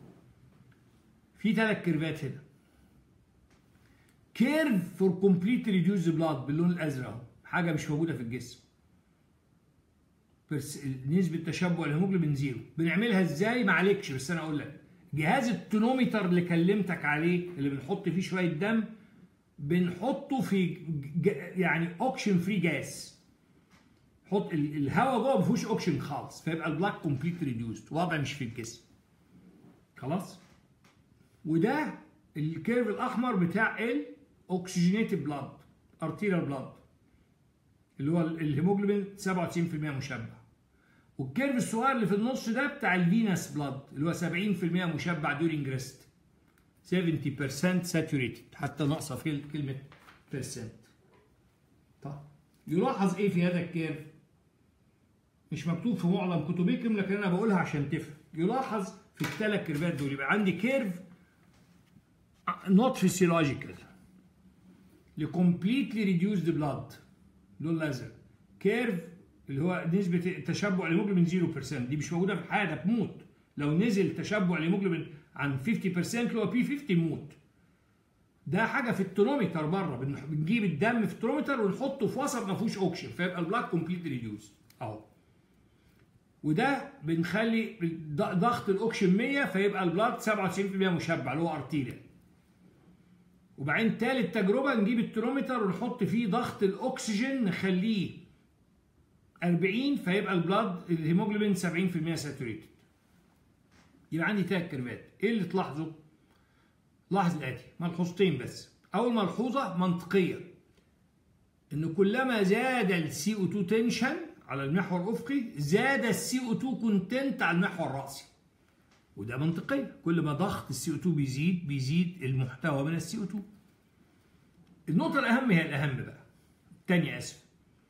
في ثلاث كيرفات هنا كيرف فور كومبليت ريديوز بلاد باللون الازرق اهو حاجه مش موجوده في الجسم بس نسبه تشبع الهيموجلوبين زيرو بنعملها ازاي ما عليكش بس انا اقول لك جهاز التونومتر اللي كلمتك عليه اللي بنحط فيه شويه دم بنحطه في ج... يعني اوكشن فري جاز حط الهواء جوه ما فيهوش اوكشن خالص فيبقى البلاك كومبليت ريديوست وضع مش في الجسم خلاص وده الكيرف الاحمر بتاع الاوكسجينيتد بلاد ارتيريال بلاد اللي هو الهيموجلوبين 97% مشبع والكيرف الصغير اللي في النص ده بتاع الفينس بلاد اللي هو 70% مشبع دورينج ريست 70% ساتوريتد حتى ناقصه في كلمه بيرسنت طيب يلاحظ ايه في هذا الكيرف مش مكتوب في معظم كتبكم لكن انا بقولها عشان تفهم يلاحظ في الثلاث كيرفات دول يبقى عندي كيرف نوت فيسيولوجيكال لكومبليتلي ريديوسد بلاد لون الازرق كيرف اللي هو نسبه تشبع الهيموجلوبين 0% دي مش موجوده في الحياه ده تموت لو نزل تشبع الهيموجلوبين عن 50% اللي هو بي 50 موت ده حاجه في الترومتر بره بنجيب الدم في الترومتر ونحطه في وسط ما فيهوش اوكسجين فيبقى البلاك كومبليت ريديوس اهو وده بنخلي ضغط الاوكسجين 100 فيبقى البلاد 97% مشبع اللي هو ارتيريال وبعدين تالت تجربة نجيب الترومتر ونحط فيه ضغط الأكسجين نخليه 40 فيبقى البلاد الهيموجلوبين 70% ساتوريتد. يبقى عندي تلات كيرفات، إيه اللي تلاحظه؟ لاحظ الآتي ملحوظتين بس. أول ملحوظة منطقية إن كلما زاد السي او 2 تنشن على المحور الأفقي زاد السي او 2 كونتنت على المحور الرأسي. وده منطقية كل ما ضغط السي او 2 بيزيد بيزيد المحتوى من السي او 2 النقطة الأهم هي الأهم بقى الثانية آسف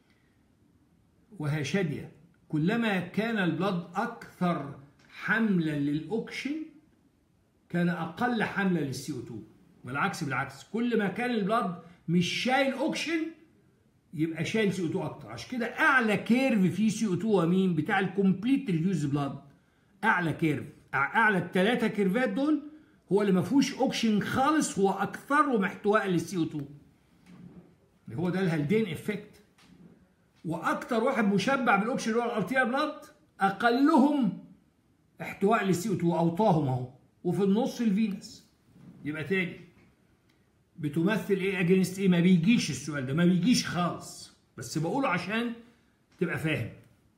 وهي شادية كلما كان البلد أكثر حملا للأوكشن كان أقل حملا للسي او 2 والعكس بالعكس كل ما كان البلد مش شايل أوكشن يبقى شايل سي او 2 أكتر عشان كده أعلى كيرف فيه سي او 2 هو مين بتاع الكومبليت ريديوز بلاد أعلى كيرف اعلى الثلاثه كيرفات دول هو اللي ما فيهوش اوكسجين خالص هو اكثرهم احتواء للسي او 2 هو ده الهالدين افكت واكثر واحد مشبع بالاوكسجين اللي هو الارتيا بلاد اقلهم احتواء للسي او 2 اوطاهم اهو وفي النص الفينس يبقى تاني بتمثل ايه اجينست ايه ما بيجيش السؤال ده ما بيجيش خالص بس بقوله عشان تبقى فاهم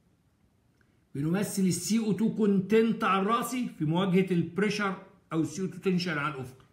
بنمثل السي او 2 كونتنت على الراسي في مواجهه البريشر او السي او 2 تنشن على الافق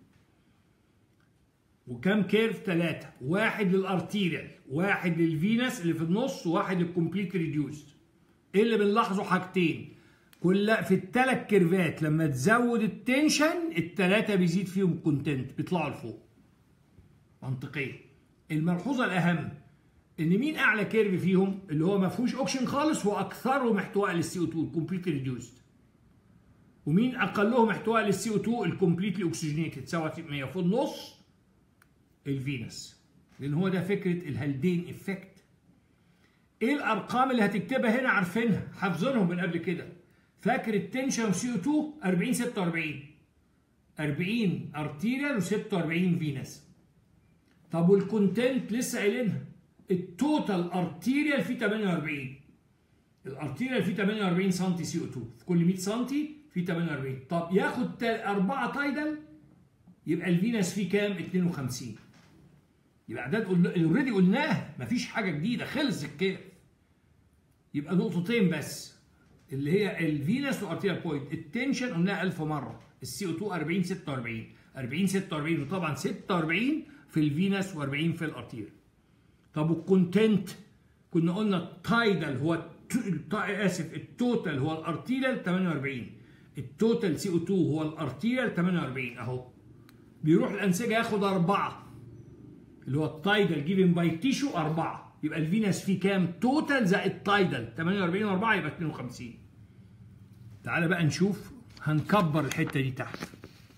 وكم كيرف ثلاثة واحد للارتيريال واحد للفينس اللي في النص وواحد للكومبليت ريديوس ايه اللي بنلاحظه حاجتين كل في الثلاث كيرفات لما تزود التنشن الثلاثة بيزيد فيهم الكونتنت بيطلعوا لفوق منطقيا الملحوظة الأهم ان مين اعلى كيرف فيهم اللي هو ما فيهوش اوكسجين خالص واكثرهم احتواء للسي او 2 الكومبليت ريديوسد ومين اقلهم احتواء للسي او 2 الكومبليتلي اوكسجينيتد 97% في النص الفينس لان هو ده فكره الهالدين افكت ايه الارقام اللي هتكتبها هنا عارفينها حافظينهم من قبل كده فاكر التنشن سي او 2 40 46 40 ارتيريال و46 فينس طب والكونتنت لسه قايلينها التوتال ارتيريال فيه 48 الارتيريال فيه 48 سم سي او 2 في كل 100 سم فيه 48 طب ياخد 4 تايدل يبقى الفينس فيه كام 52 يبقى اعداد اوريدي قلناه مفيش حاجه جديده خلص الكيرف يبقى نقطتين بس اللي هي الفينس وارتيريال بوينت التنشن قلناها 1000 مره السي او 2 40 46 40 46 وطبعا 46 في الفينس و40 في الارتيريال طب والكونتنت كنا قلنا التايدال هو اسف التوتال هو الارتيريال 48 التوتال سي او 2 هو الارتيريال 48 اهو بيروح الانسجه ياخد اربعه اللي هو التايدال جيفن باي تيشو اربعه يبقى الفينس فيه كام توتال زائد تايدال 48 و4 يبقى 52 تعالى بقى نشوف هنكبر الحته دي تحت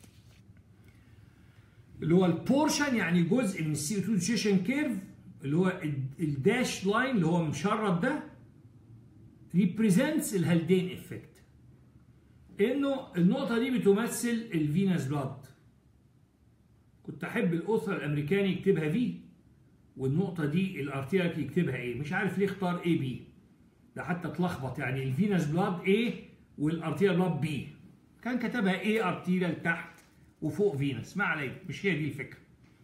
اللي هو البورشن يعني جزء من السي 2 ديشن كيرف اللي هو الداش لاين اللي هو مشرب ده ريبريزنتس الهالدين افكت انه النقطه دي بتمثل الفينس بلاد كنت احب الاوثر الامريكاني يكتبها في والنقطه دي الارتيريك يكتبها ايه مش عارف ليه اختار اي بي ده حتى اتلخبط يعني الفينس بلاد ايه والارتيريال بلاد بي كان كتبها ايه ارتيريال تحت وفوق فينس ما علينا مش هي دي الفكره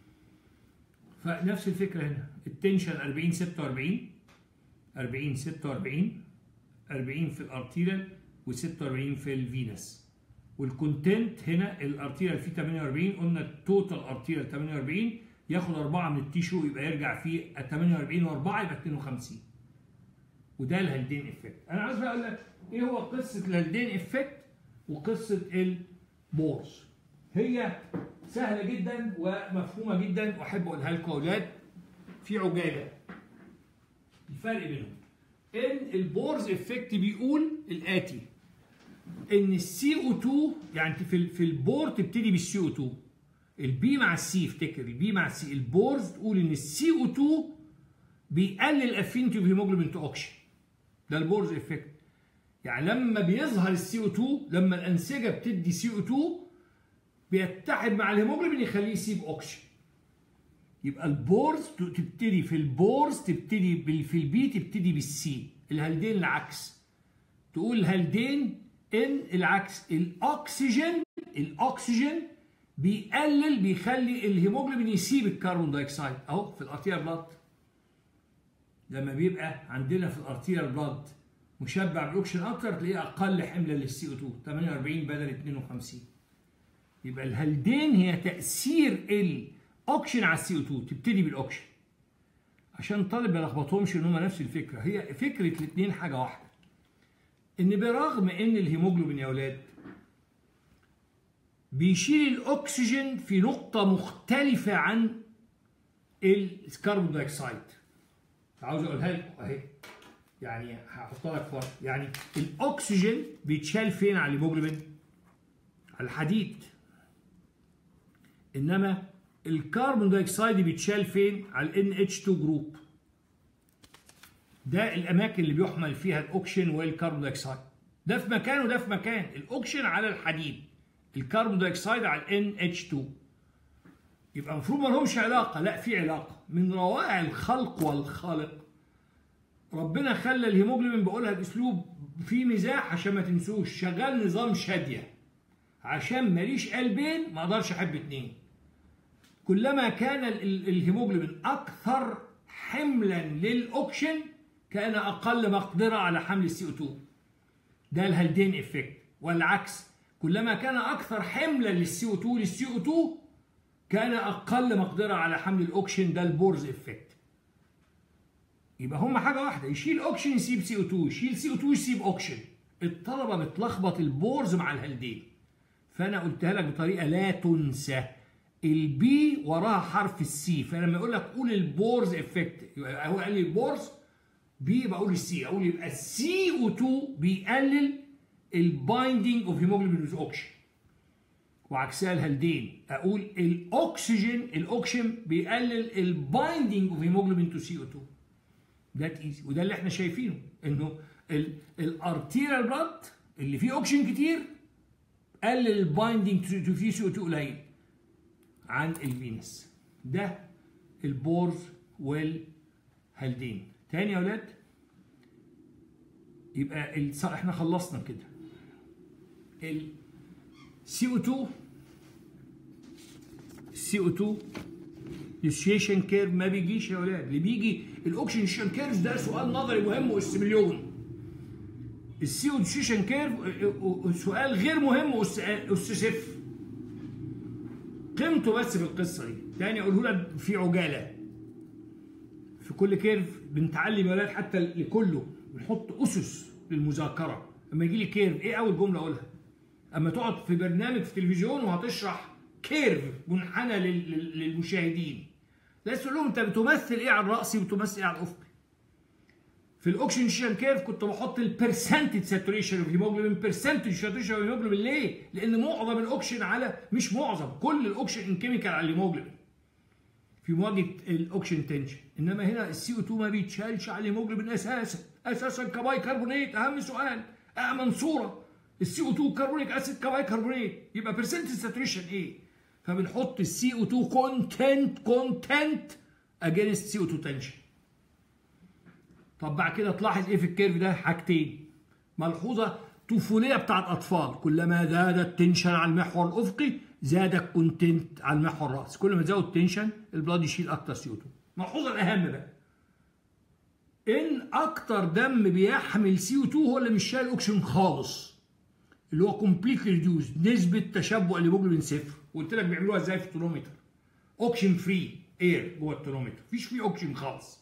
فنفس الفكره هنا التنشن 40 46 40 46 40 في الارتيريال و46 في الفينس والكونتنت هنا الارتيريال فيه 48 قلنا التوتال ارتيريال 48 ياخد 4 من التيشو يبقى يرجع فيه 48 و4 يبقى 52 وده الهالدين افكت انا عايز بقى اقول لك ايه هو قصه الهالدين افكت وقصه البورز هي سهله جدا ومفهومه جدا واحب اقولها لكم اولاد في عجاله الفرق بينهم ان البورز افكت بيقول الاتي ان السي او 2 يعني في في البور تبتدي بالسي او 2 البي مع السي افتكر البي مع السي البورز تقول ان السي او 2 بيقلل افينيتي اوف هيموجلوبين تو اوكسجين ده البورز افكت يعني لما بيظهر السي او 2 لما الانسجه بتدي سي او 2 بيتحد مع الهيموجلوبين يخليه يسيب اوكسجين يبقى البورز تبتدي في البورز تبتدي في البي تبتدي بالسي الهالدين العكس تقول الهالدين ان العكس الاكسجين الاكسجين بيقلل بيخلي الهيموجلوبين يسيب الكربون دايوكسيد اهو في الارتيال بلاد لما بيبقى عندنا في الارتيال بلاد مشبع بالاكسجين اكتر تلاقيه اقل حملا للسي او 2 48 بدل 52 يبقى الهالدين هي تاثير الاوكسجين على السي او 2 تبتدي بالاوكسجين عشان الطالب ما يلخبطهمش ان هم نفس الفكره هي فكره الاثنين حاجه واحده ان برغم ان الهيموجلوبين يا اولاد بيشيل الاكسجين في نقطه مختلفه عن الكربون دايوكسيد عاوز اقولها لكم اهي يعني هحطها لك فرق يعني الاكسجين بيتشال فين على الهيموجلوبين على الحديد انما الكربون دايوكسيد بيتشال فين على ال NH2 جروب ده الاماكن اللي بيحمل فيها الاوكسجين والكربون دايوكسيد ده في مكان وده في مكان الاوكسجين على الحديد الكربون دايوكسيد على ال NH2 يبقى المفروض ما لهمش علاقه لا في علاقه من روائع الخلق والخالق ربنا خلى الهيموجلوبين بقولها باسلوب فيه مزاح عشان ما تنسوش شغال نظام شاديه عشان ماليش قلبين ما اقدرش احب اتنين كلما كان الهيموجلوبين اكثر حملا للاوكسجين كان اقل مقدره على حمل السي او 2 ده الهالدين افكت والعكس كلما كان اكثر حملا للسي او 2 للسي او 2 كان اقل مقدره على حمل الاوكسجين ده البورز افكت يبقى هما حاجه واحده يشيل اوكسجين يسيب سي او 2 يشيل سي او 2 يسيب اوكسجين الطلبه بتلخبط البورز مع الهالدين فانا قلتها لك بطريقه لا تنسى البي وراها حرف السي فلما يقول لك قول البورز افكت هو قال لي البورز بي بقول السي اقول يبقى السي او 2 بيقلل البايندينج اوف هيموجلوبين ويز اوكسجين وعكسها الهالدين اقول الاكسجين الاوكسجين بيقلل البايندينج اوف هيموجلوبين تو سي او 2 ذات ايزي وده اللي احنا شايفينه انه الارتيريال بلاد اللي فيه اوكسجين كتير قلل البايندينج تو فيه سي او 2 قليل عن الفينس ده البورز والهالدين تاني يا ولاد يبقى ال... احنا خلصنا كده ال CO2 CO2 ديسيشن كيرف ما بيجيش يا ولاد اللي بيجي الاوكسجين كيرف ده سؤال نظري مهم واس مليون السي او ديسيشن كيرف سؤال غير مهم اس اس صفر قيمته بس في القصه دي تاني اقوله لك في عجاله في كل كيرف بنتعلم يا ولاد حتى لكله بنحط اسس للمذاكره اما يجي لي كيرف ايه اول جمله اقولها اما تقعد في برنامج في تلفزيون وهتشرح كيرف منحنى لل- لل- للمشاهدين لازم تقول لهم انت بتمثل ايه على الراسي وبتمثل ايه على الافقي في الاوكسجين كيرف كنت بحط البرسنتج ساتوريشن اوف هيموجلوبين برسنتج ساتوريشن اوف هيموجلوبين ليه؟ لان معظم الاوكسجين على مش معظم كل الاوكسجين كيميكال على الهيموجلوبين في مواجهه الاوكسجين تنشن انما هنا السي او 2 ما بيتشالش على الهيموجلوبين اساسا اساسا كباي كربونيت اهم سؤال امن صوره السي او 2 كربونيك اسيد كباي كربونيت يبقى برسنتج ساتوريشن ايه؟ فبنحط السي او 2 كونتنت كونتنت اجينست سي او 2 تنشن طب بعد كده تلاحظ ايه في الكيرف ده حاجتين ملحوظه طفوليه بتاعت اطفال كلما زاد التنشن على المحور الافقي زاد الكونتنت على المحور الراسي كل ما زود التنشن البلاد يشيل اكتر سي 2 ملحوظه الاهم بقى ان اكتر دم بيحمل سي 2 هو اللي مش شايل اكسجين خالص اللي هو كومبليتلي ريديوز نسبه تشبع الهيموجلوبين صفر قلت لك بيعملوها ازاي في الترمومتر اوكسجين فري اير جوه الترمومتر مفيش فيه اوكسجين خالص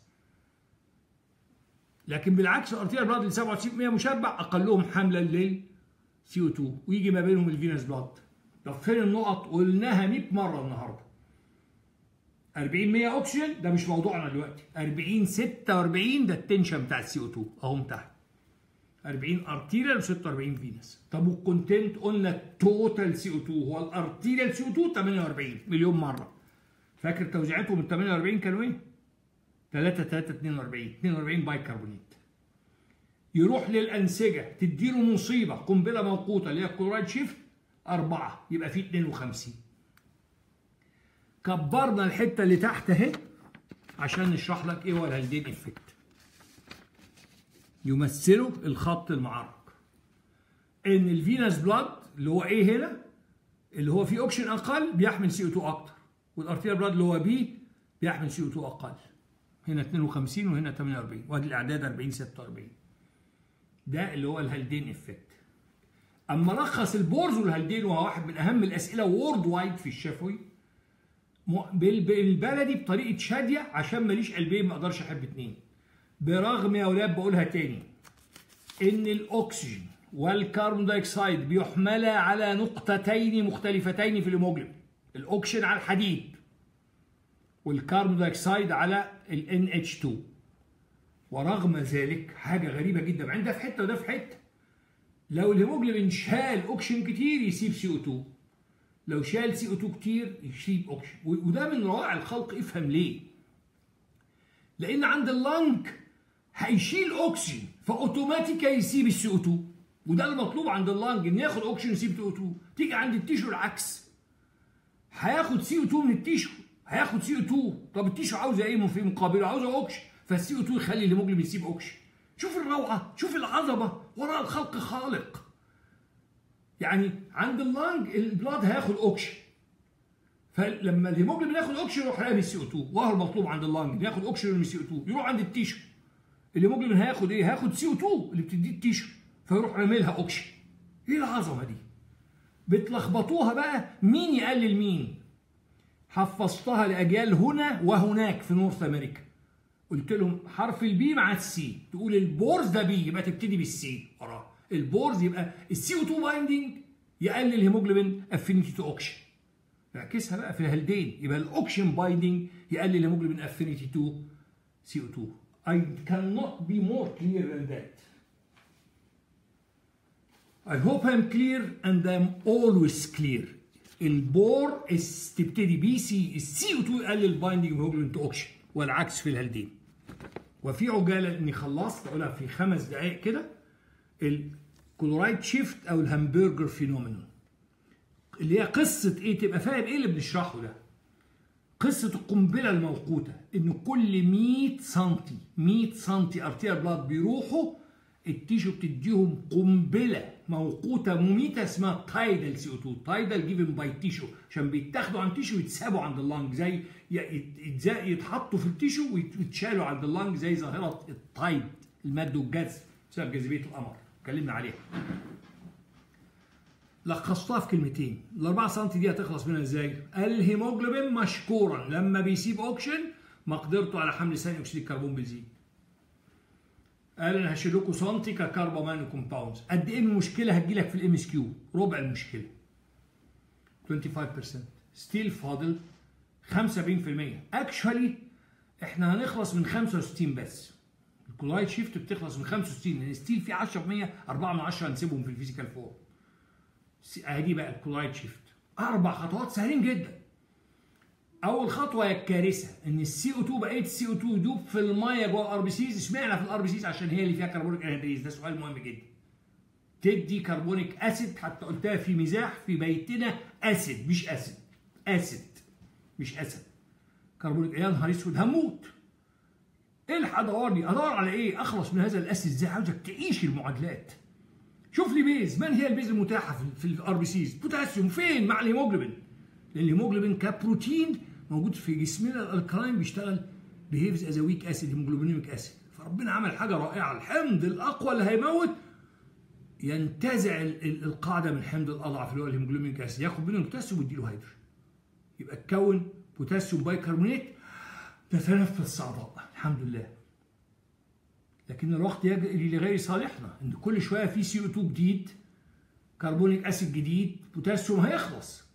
لكن بالعكس الارتيال بلاد اللي 97% مشبع اقلهم حملا لل سي او 2 ويجي ما بينهم الفينس بلاد طب فين النقط قلناها 100 مره النهارده 40 100 اكسجين ده مش موضوعنا دلوقتي 40 46 ده التنشن بتاع السي او 2 اهو تحت 40 ارتيريال و46 فينس طب والكونتنت قلنا التوتال سي او 2 هو الارتيريال سي او 2 48 مليون مره فاكر توزيعاتهم ال 48 كانوا ايه؟ 3 3 42 42 بايكربونات يروح للانسجه تديله مصيبه قنبله موقوته اللي هي الكلورايد شيفت أربعة يبقى في 52 كبرنا الحته اللي تحت اهي عشان نشرح لك ايه هو الهالدين افكت يمثلوا الخط المعرق ان الفينس بلاد اللي هو ايه هنا اللي هو فيه اوكسجين اقل بيحمل سي او 2 اكتر والارتيال بلاد اللي هو بي بيحمل سي او 2 اقل هنا 52 وهنا 48 وادي الاعداد 40 46 ده اللي هو الهالدين افكت اما لخص البورز والهالدين وهو واحد من اهم الاسئله وورد وايد في الشفوي بالبلدي بطريقه شاديه عشان ماليش قلبين ما اقدرش احب اتنين برغم يا اولاد بقولها تاني ان الاكسجين والكربون دايوكسيد بيحملا على نقطتين مختلفتين في الهيموجلوبين الاكسجين على الحديد والكربون دايوكسيد على ال NH2 ورغم ذلك حاجه غريبه جدا مع ان ده في حته وده في حته لو الهيموجلوبين شال اوكسجين كتير يسيب سي او 2 لو شال سي او 2 كتير يسيب اوكسجين وده من روائع الخلق افهم ليه لان عند اللنج هيشيل اوكسجين فاوتوماتيكا يسيب السي او 2 وده المطلوب عند اللنج ان ياخد اوكسجين يسيب سي او 2 تيجي عند التيشو العكس هياخد سي او 2 من التيشو هياخد سي او 2 طب التيشو عاوزه ايه في مقابله عاوزه اوكسجين فالسي او 2 يخلي الهيموجلوبين يسيب اوكسجين شوف الروعه شوف العظمه وراء الخلق خالق يعني عند اللنج البلاد هياخد اوكسجين فلما الهيموجلوبين ياخد اوكسجين يروح رامي السي او 2 وهو المطلوب عند اللنج ياخد اوكسجين ويرمي سي او 2 يروح عند التيشو الهيموجلوبين هياخد ايه؟ هياخد سي او 2 اللي بتديه التيشو فيروح رامي لها اوكسجين ايه العظمه دي؟ بتلخبطوها بقى مين يقلل مين؟ حفظتها لاجيال هنا وهناك في نورث امريكا قلت لهم حرف البي مع السي تقول البورز ده بي يبقى تبتدي بالسي وراه البورز يبقى السي او 2 بايندينج يقلل الهيموجلوبين افينيتي تو اوكسجين اعكسها بقى في الهالدين يبقى الاوكسجين بايندينج يقلل الهيموجلوبين افينيتي تو سي او 2 I cannot be more clear than that. I hope I'm clear and I'm always clear. البور تبتدي بي سي السي او 2 يقلل البايندينج هيموجلوبين تو اوكسجين والعكس في الهالدين. وفي عجاله اني خلصت اقولها في خمس دقائق كده الكلورايد شيفت او الهامبرجر فينومينون اللي هي قصه ايه تبقى فاهم ايه اللي بنشرحه ده قصه القنبله الموقوته ان كل 100 سم 100 سم ارتيال بلاد بيروحوا التيشو بتديهم قنبله موقوته مميته اسمها تايدال سي او 2 تايدال جيفن باي تيشو عشان بيتاخدوا عن تيشو يتسابوا عند اللنج زي يتحطوا في التيشو ويتشالوا عند اللنج زي ظاهره التايد المد والجذب بسبب جاذبيه القمر اتكلمنا عليها لخصتها في كلمتين ال 4 سم دي هتخلص منها ازاي؟ الهيموجلوبين مشكورا لما بيسيب اوكشن مقدرته على حمل ثاني اكسيد الكربون بيزيد. قال انا هشيل لكم سنتي ككربومان كومباوندز قد ايه المشكله هتجيلك في الام اس كيو؟ ربع المشكله. 25% ستيل فاضل 75% اكشولي احنا هنخلص من 65 بس. الكولايد شيفت بتخلص من 65 لان ستيل فيه 10% 4 من 10 هنسيبهم في الفيزيكال فورم. ادي بقى الكولايد شيفت اربع خطوات سهلين جدا اول خطوه هي الكارثه ان السي او 2 بقيه السي او 2 يدوب في الميه جوه الار بي سيز اشمعنى في الار بي سيز عشان هي اللي فيها كربونيك انهيدريز ده سؤال مهم جدا تدي كربونيك اسيد حتى قلتها في مزاح في بيتنا اسيد مش اسيد اسيد مش اسيد كربونيك يا نهار اسود هموت الحق دورني ادور على ايه اخلص من هذا الاسيد ازاي عاوزك تعيش المعادلات شوف لي بيز من هي البيز المتاحه في الار بي سيز بوتاسيوم فين مع الهيموجلوبين لان الهيموجلوبين كبروتين موجود في جسمنا الالكلاين بيشتغل بيهيفز از ويك اسيد هيموجلوبينيميك اسيد فربنا عمل حاجه رائعه الحمض الاقوى اللي هيموت ينتزع القاعده من الحمض الاضعف اللي هو الهيموجلوبينيك اسيد ياخد منه البوتاسيوم ويديله هيدروجين يبقى تكون بوتاسيوم بايكربونات تتنفس اعضاء الحمد لله لكن الوقت يجري لغير صالحنا ان كل شويه في سي او 2 جديد كربونيك اسيد جديد بوتاسيوم هيخلص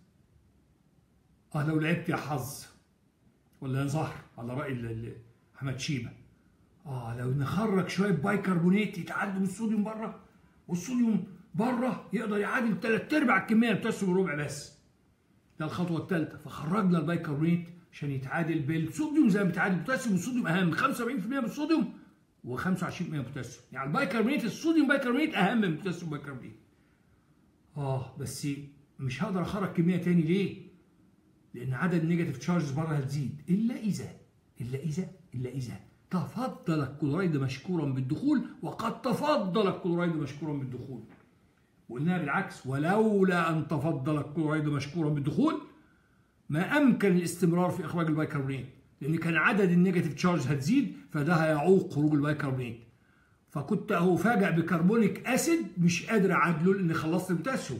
اه لو لعبت يا حظ ولا زهر على راي احمد شيبه اه لو نخرج شويه بايكربونات يتعدوا بالصوديوم بره والصوديوم بره يقدر يعادل ثلاث ارباع الكميه البوتاسيوم ربع بس ده الخطوه الثالثه فخرجنا البايكربونات عشان يتعادل بالصوديوم زي ما بيتعادل البوتاسيوم والصوديوم اهم 75% من الصوديوم و25% بوتاسيوم يعني البايكربونات الصوديوم بايكربونات اهم من البوتاسيوم بايكربونات اه بس مش هقدر اخرج كميه تاني ليه لان عدد النيجاتيف تشارجز بره هتزيد الا اذا الا اذا الا اذا تفضل الكلورايد مشكورا بالدخول وقد تفضل الكلورايد مشكورا بالدخول وقلناها بالعكس ولولا ان تفضل الكلورايد مشكورا بالدخول ما امكن الاستمرار في اخراج البايكربونات لان كان عدد النيجاتيف تشارج هتزيد فده هيعوق خروج البايكربونات فكنت افاجئ بكربونيك اسيد مش قادر اعادله لان خلصت البوتاسيوم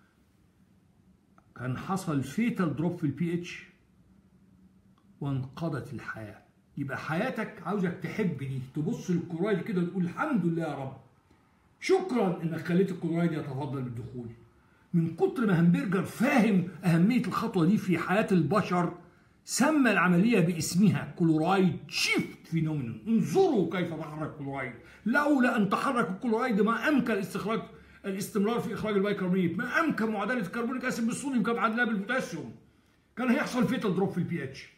كان حصل فيتال دروب في البي اتش وانقضت الحياه يبقى حياتك عاوزك تحب دي تبص للكلورايد كده وتقول الحمد لله يا رب شكرا انك خليت الكلورايد يتفضل بالدخول من كتر ما همبرجر فاهم اهميه الخطوه دي في حياه البشر سمى العملية باسمها كلورايد شيفت فينومينون انظروا كيف تحرك الكلورايد لولا أن تحرك الكلورايد ما أمكن استخراج الاستمرار في إخراج البيكربونات ما أمكن معادلة الكربونيك أسيد بالصوديوم كان معادلة بالبوتاسيوم كان هيحصل فيتال دروب في البي اتش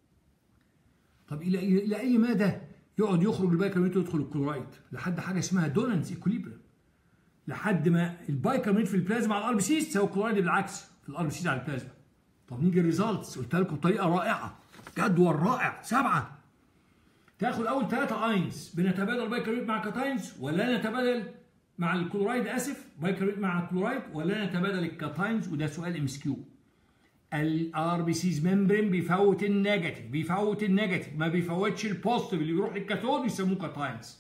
طب إلى إلى أي مدى يقعد يخرج البيكربونات ويدخل الكلورايد لحد حاجة اسمها دونانس ايكوليبريم لحد ما البيكربونات في البلازما على الار بي سيز تساوي الكلورايد بالعكس في الار بي سيز على البلازما طب نيجي الريزلتس قلت لكم بطريقه رائعه جدول رائع سبعه تاخد اول ثلاثه اينز بنتبادل بايكربونات مع كاتاينز ولا نتبادل مع الكلورايد اسف بايكربونات مع الكلورايد ولا نتبادل الكاتاينز وده سؤال ام اس كيو الار بي سيز ممبرين بيفوت النيجاتيف بيفوت النيجاتيف ما بيفوتش البوزيتيف اللي بيروح للكاثود بيسموه كاتاينز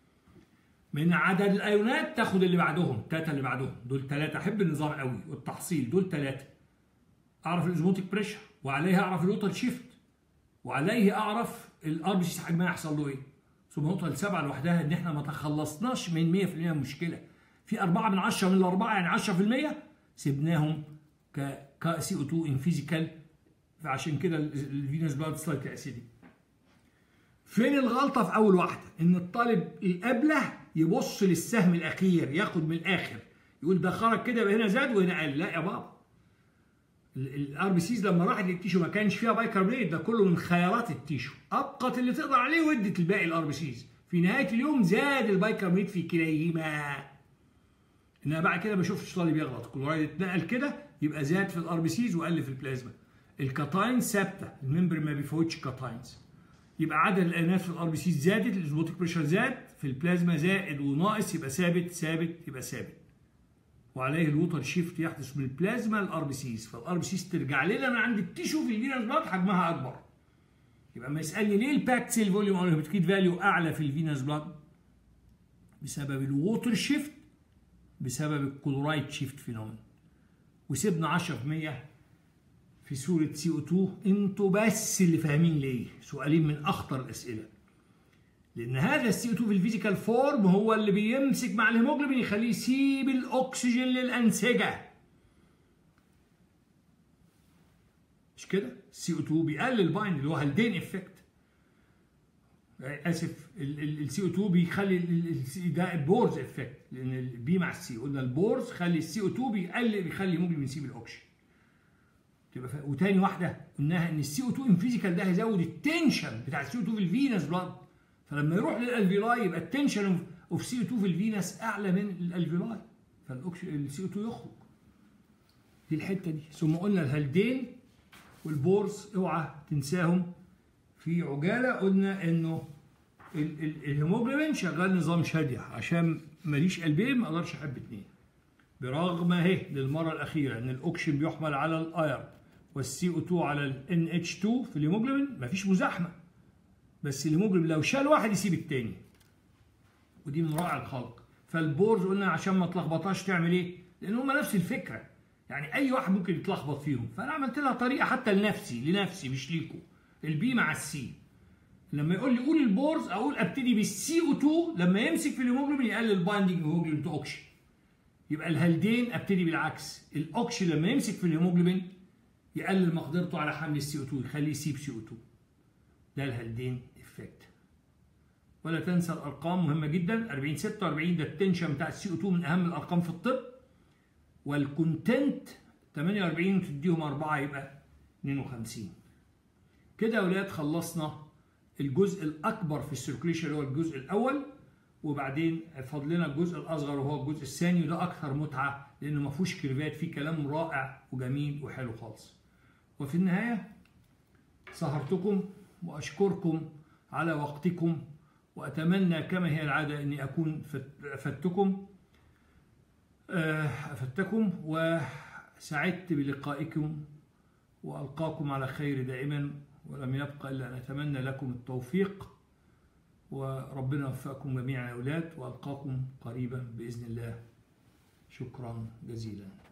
من عدد الايونات تاخد اللي بعدهم الثلاثه اللي بعدهم دول ثلاثه احب النظام قوي والتحصيل دول ثلاثه اعرف الازموتيك بريشر وعليه اعرف الوتر شيفت وعليه اعرف الار بي سي حجمها يحصل له ايه ثم النقطه السابعه لوحدها ان احنا ما تخلصناش من 100% من المشكله في 4 من 10 من الاربعه يعني 10% سيبناهم ك ك سي او 2 ان فيزيكال فعشان كده الفينوس بلاد سلايت اسيدي فين الغلطه في اول واحده ان الطالب الابله يبص للسهم الاخير ياخد من الاخر يقول ده خرج كده يبقى هنا زاد وهنا قل لا يا بابا الار بي سيز لما راحت للتيشو ما كانش فيها بايكربونات ده كله من خيارات التيشو ابقت اللي تقدر عليه وادت الباقي الار بي سيز في نهايه اليوم زاد البايكربونات في كليهما انها بعد كده ما شفتش طالب يغلط الكلورايد اتنقل كده يبقى زاد في الار بي سيز وقل في البلازما الكاتاينز ثابته الممبر ما بيفوتش كاتاينز يبقى عدد الايونات في الار بي سيز زادت الاسبوتيك بريشر زاد في البلازما زائد وناقص يبقى ثابت ثابت يبقى ثابت وعليه الوتر شيفت يحدث من البلازما للار بي سيز فالار بي سيز ترجع لنا من عند التيشو في الفينوس بلاد حجمها اكبر يبقى ما يسالني ليه الباكت سيل فوليوم او الهيباتوكيت فاليو اعلى في الفينوس بلاد بسبب الووتر شيفت بسبب الكلورايد شيفت فينومين وسيبنا 10% في صورة سي او 2 انتوا بس اللي فاهمين ليه سؤالين من اخطر الاسئله لان هذا السي او 2 في الفيزيكال فورم هو اللي بيمسك مع الهيموجلوبين يخليه يسيب الاكسجين للانسجه مش كده السي او 2 بيقلل بايند اللي هو هالدين افكت اسف السي او 2 بيخلي ده بورز افكت لان البي مع السي قلنا البورز خلي السي او 2 بيقلل بيخلي الهيموجلوبين يسيب الاكسجين تبقى ف... وتاني واحده قلناها ان السي او 2 ان فيزيكال ده هيزود التنشن بتاع السي او 2 في الفينس بلاد فلما يروح للالفيلاي يبقى التنشن اوف سي او 2 في الفينس اعلى من الالفيلاي فالسي او 2 يخرج دي الحته دي ثم قلنا الهالدين والبورز اوعى تنساهم في عجاله قلنا انه الهيموجلوبين شغال نظام شادية عشان ماليش قلبين ما اقدرش احب اتنين برغم اهي للمره الاخيره ان الاوكسجين بيحمل على الاير والسي او 2 على الان اتش 2 في الهيموجلوبين مفيش مزاحمه بس الهيموجلوبين لو شال واحد يسيب التاني ودي من رائع الخلق فالبورز قلنا عشان ما تلخبطهاش تعمل ايه؟ لان هم نفس الفكره يعني اي واحد ممكن يتلخبط فيهم فانا عملت لها طريقه حتى لنفسي لنفسي مش ليكم البي مع السي لما يقول لي قول البورز اقول ابتدي بالسي او 2 لما يمسك في الهيموجلوبين يقلل بايندنج هيموجلوبين تو اوكسجين يبقى الهالدين ابتدي بالعكس الاوكسجين لما يمسك في الهيموجلوبين يقلل مقدرته على حمل السي او 2 يخليه يسيب سي او 2 ده الهالدين افكت ولا تنسى الارقام مهمه جدا 40 46 ده التنشن بتاع السي او 2 من اهم الارقام في الطب والكونتنت 48 تديهم 4 يبقى 52 كده يا اولاد خلصنا الجزء الاكبر في السيركليشن اللي هو الجزء الاول وبعدين فاضل لنا الجزء الاصغر وهو الجزء الثاني وده اكثر متعه لانه ما فيهوش كيرفات فيه كلام رائع وجميل وحلو خالص وفي النهايه سهرتكم واشكركم على وقتكم واتمنى كما هي العاده اني اكون افدتكم افدتكم وسعدت بلقائكم والقاكم على خير دائما ولم يبقى الا ان اتمنى لكم التوفيق وربنا يوفقكم جميعا يا اولاد والقاكم قريبا باذن الله شكرا جزيلا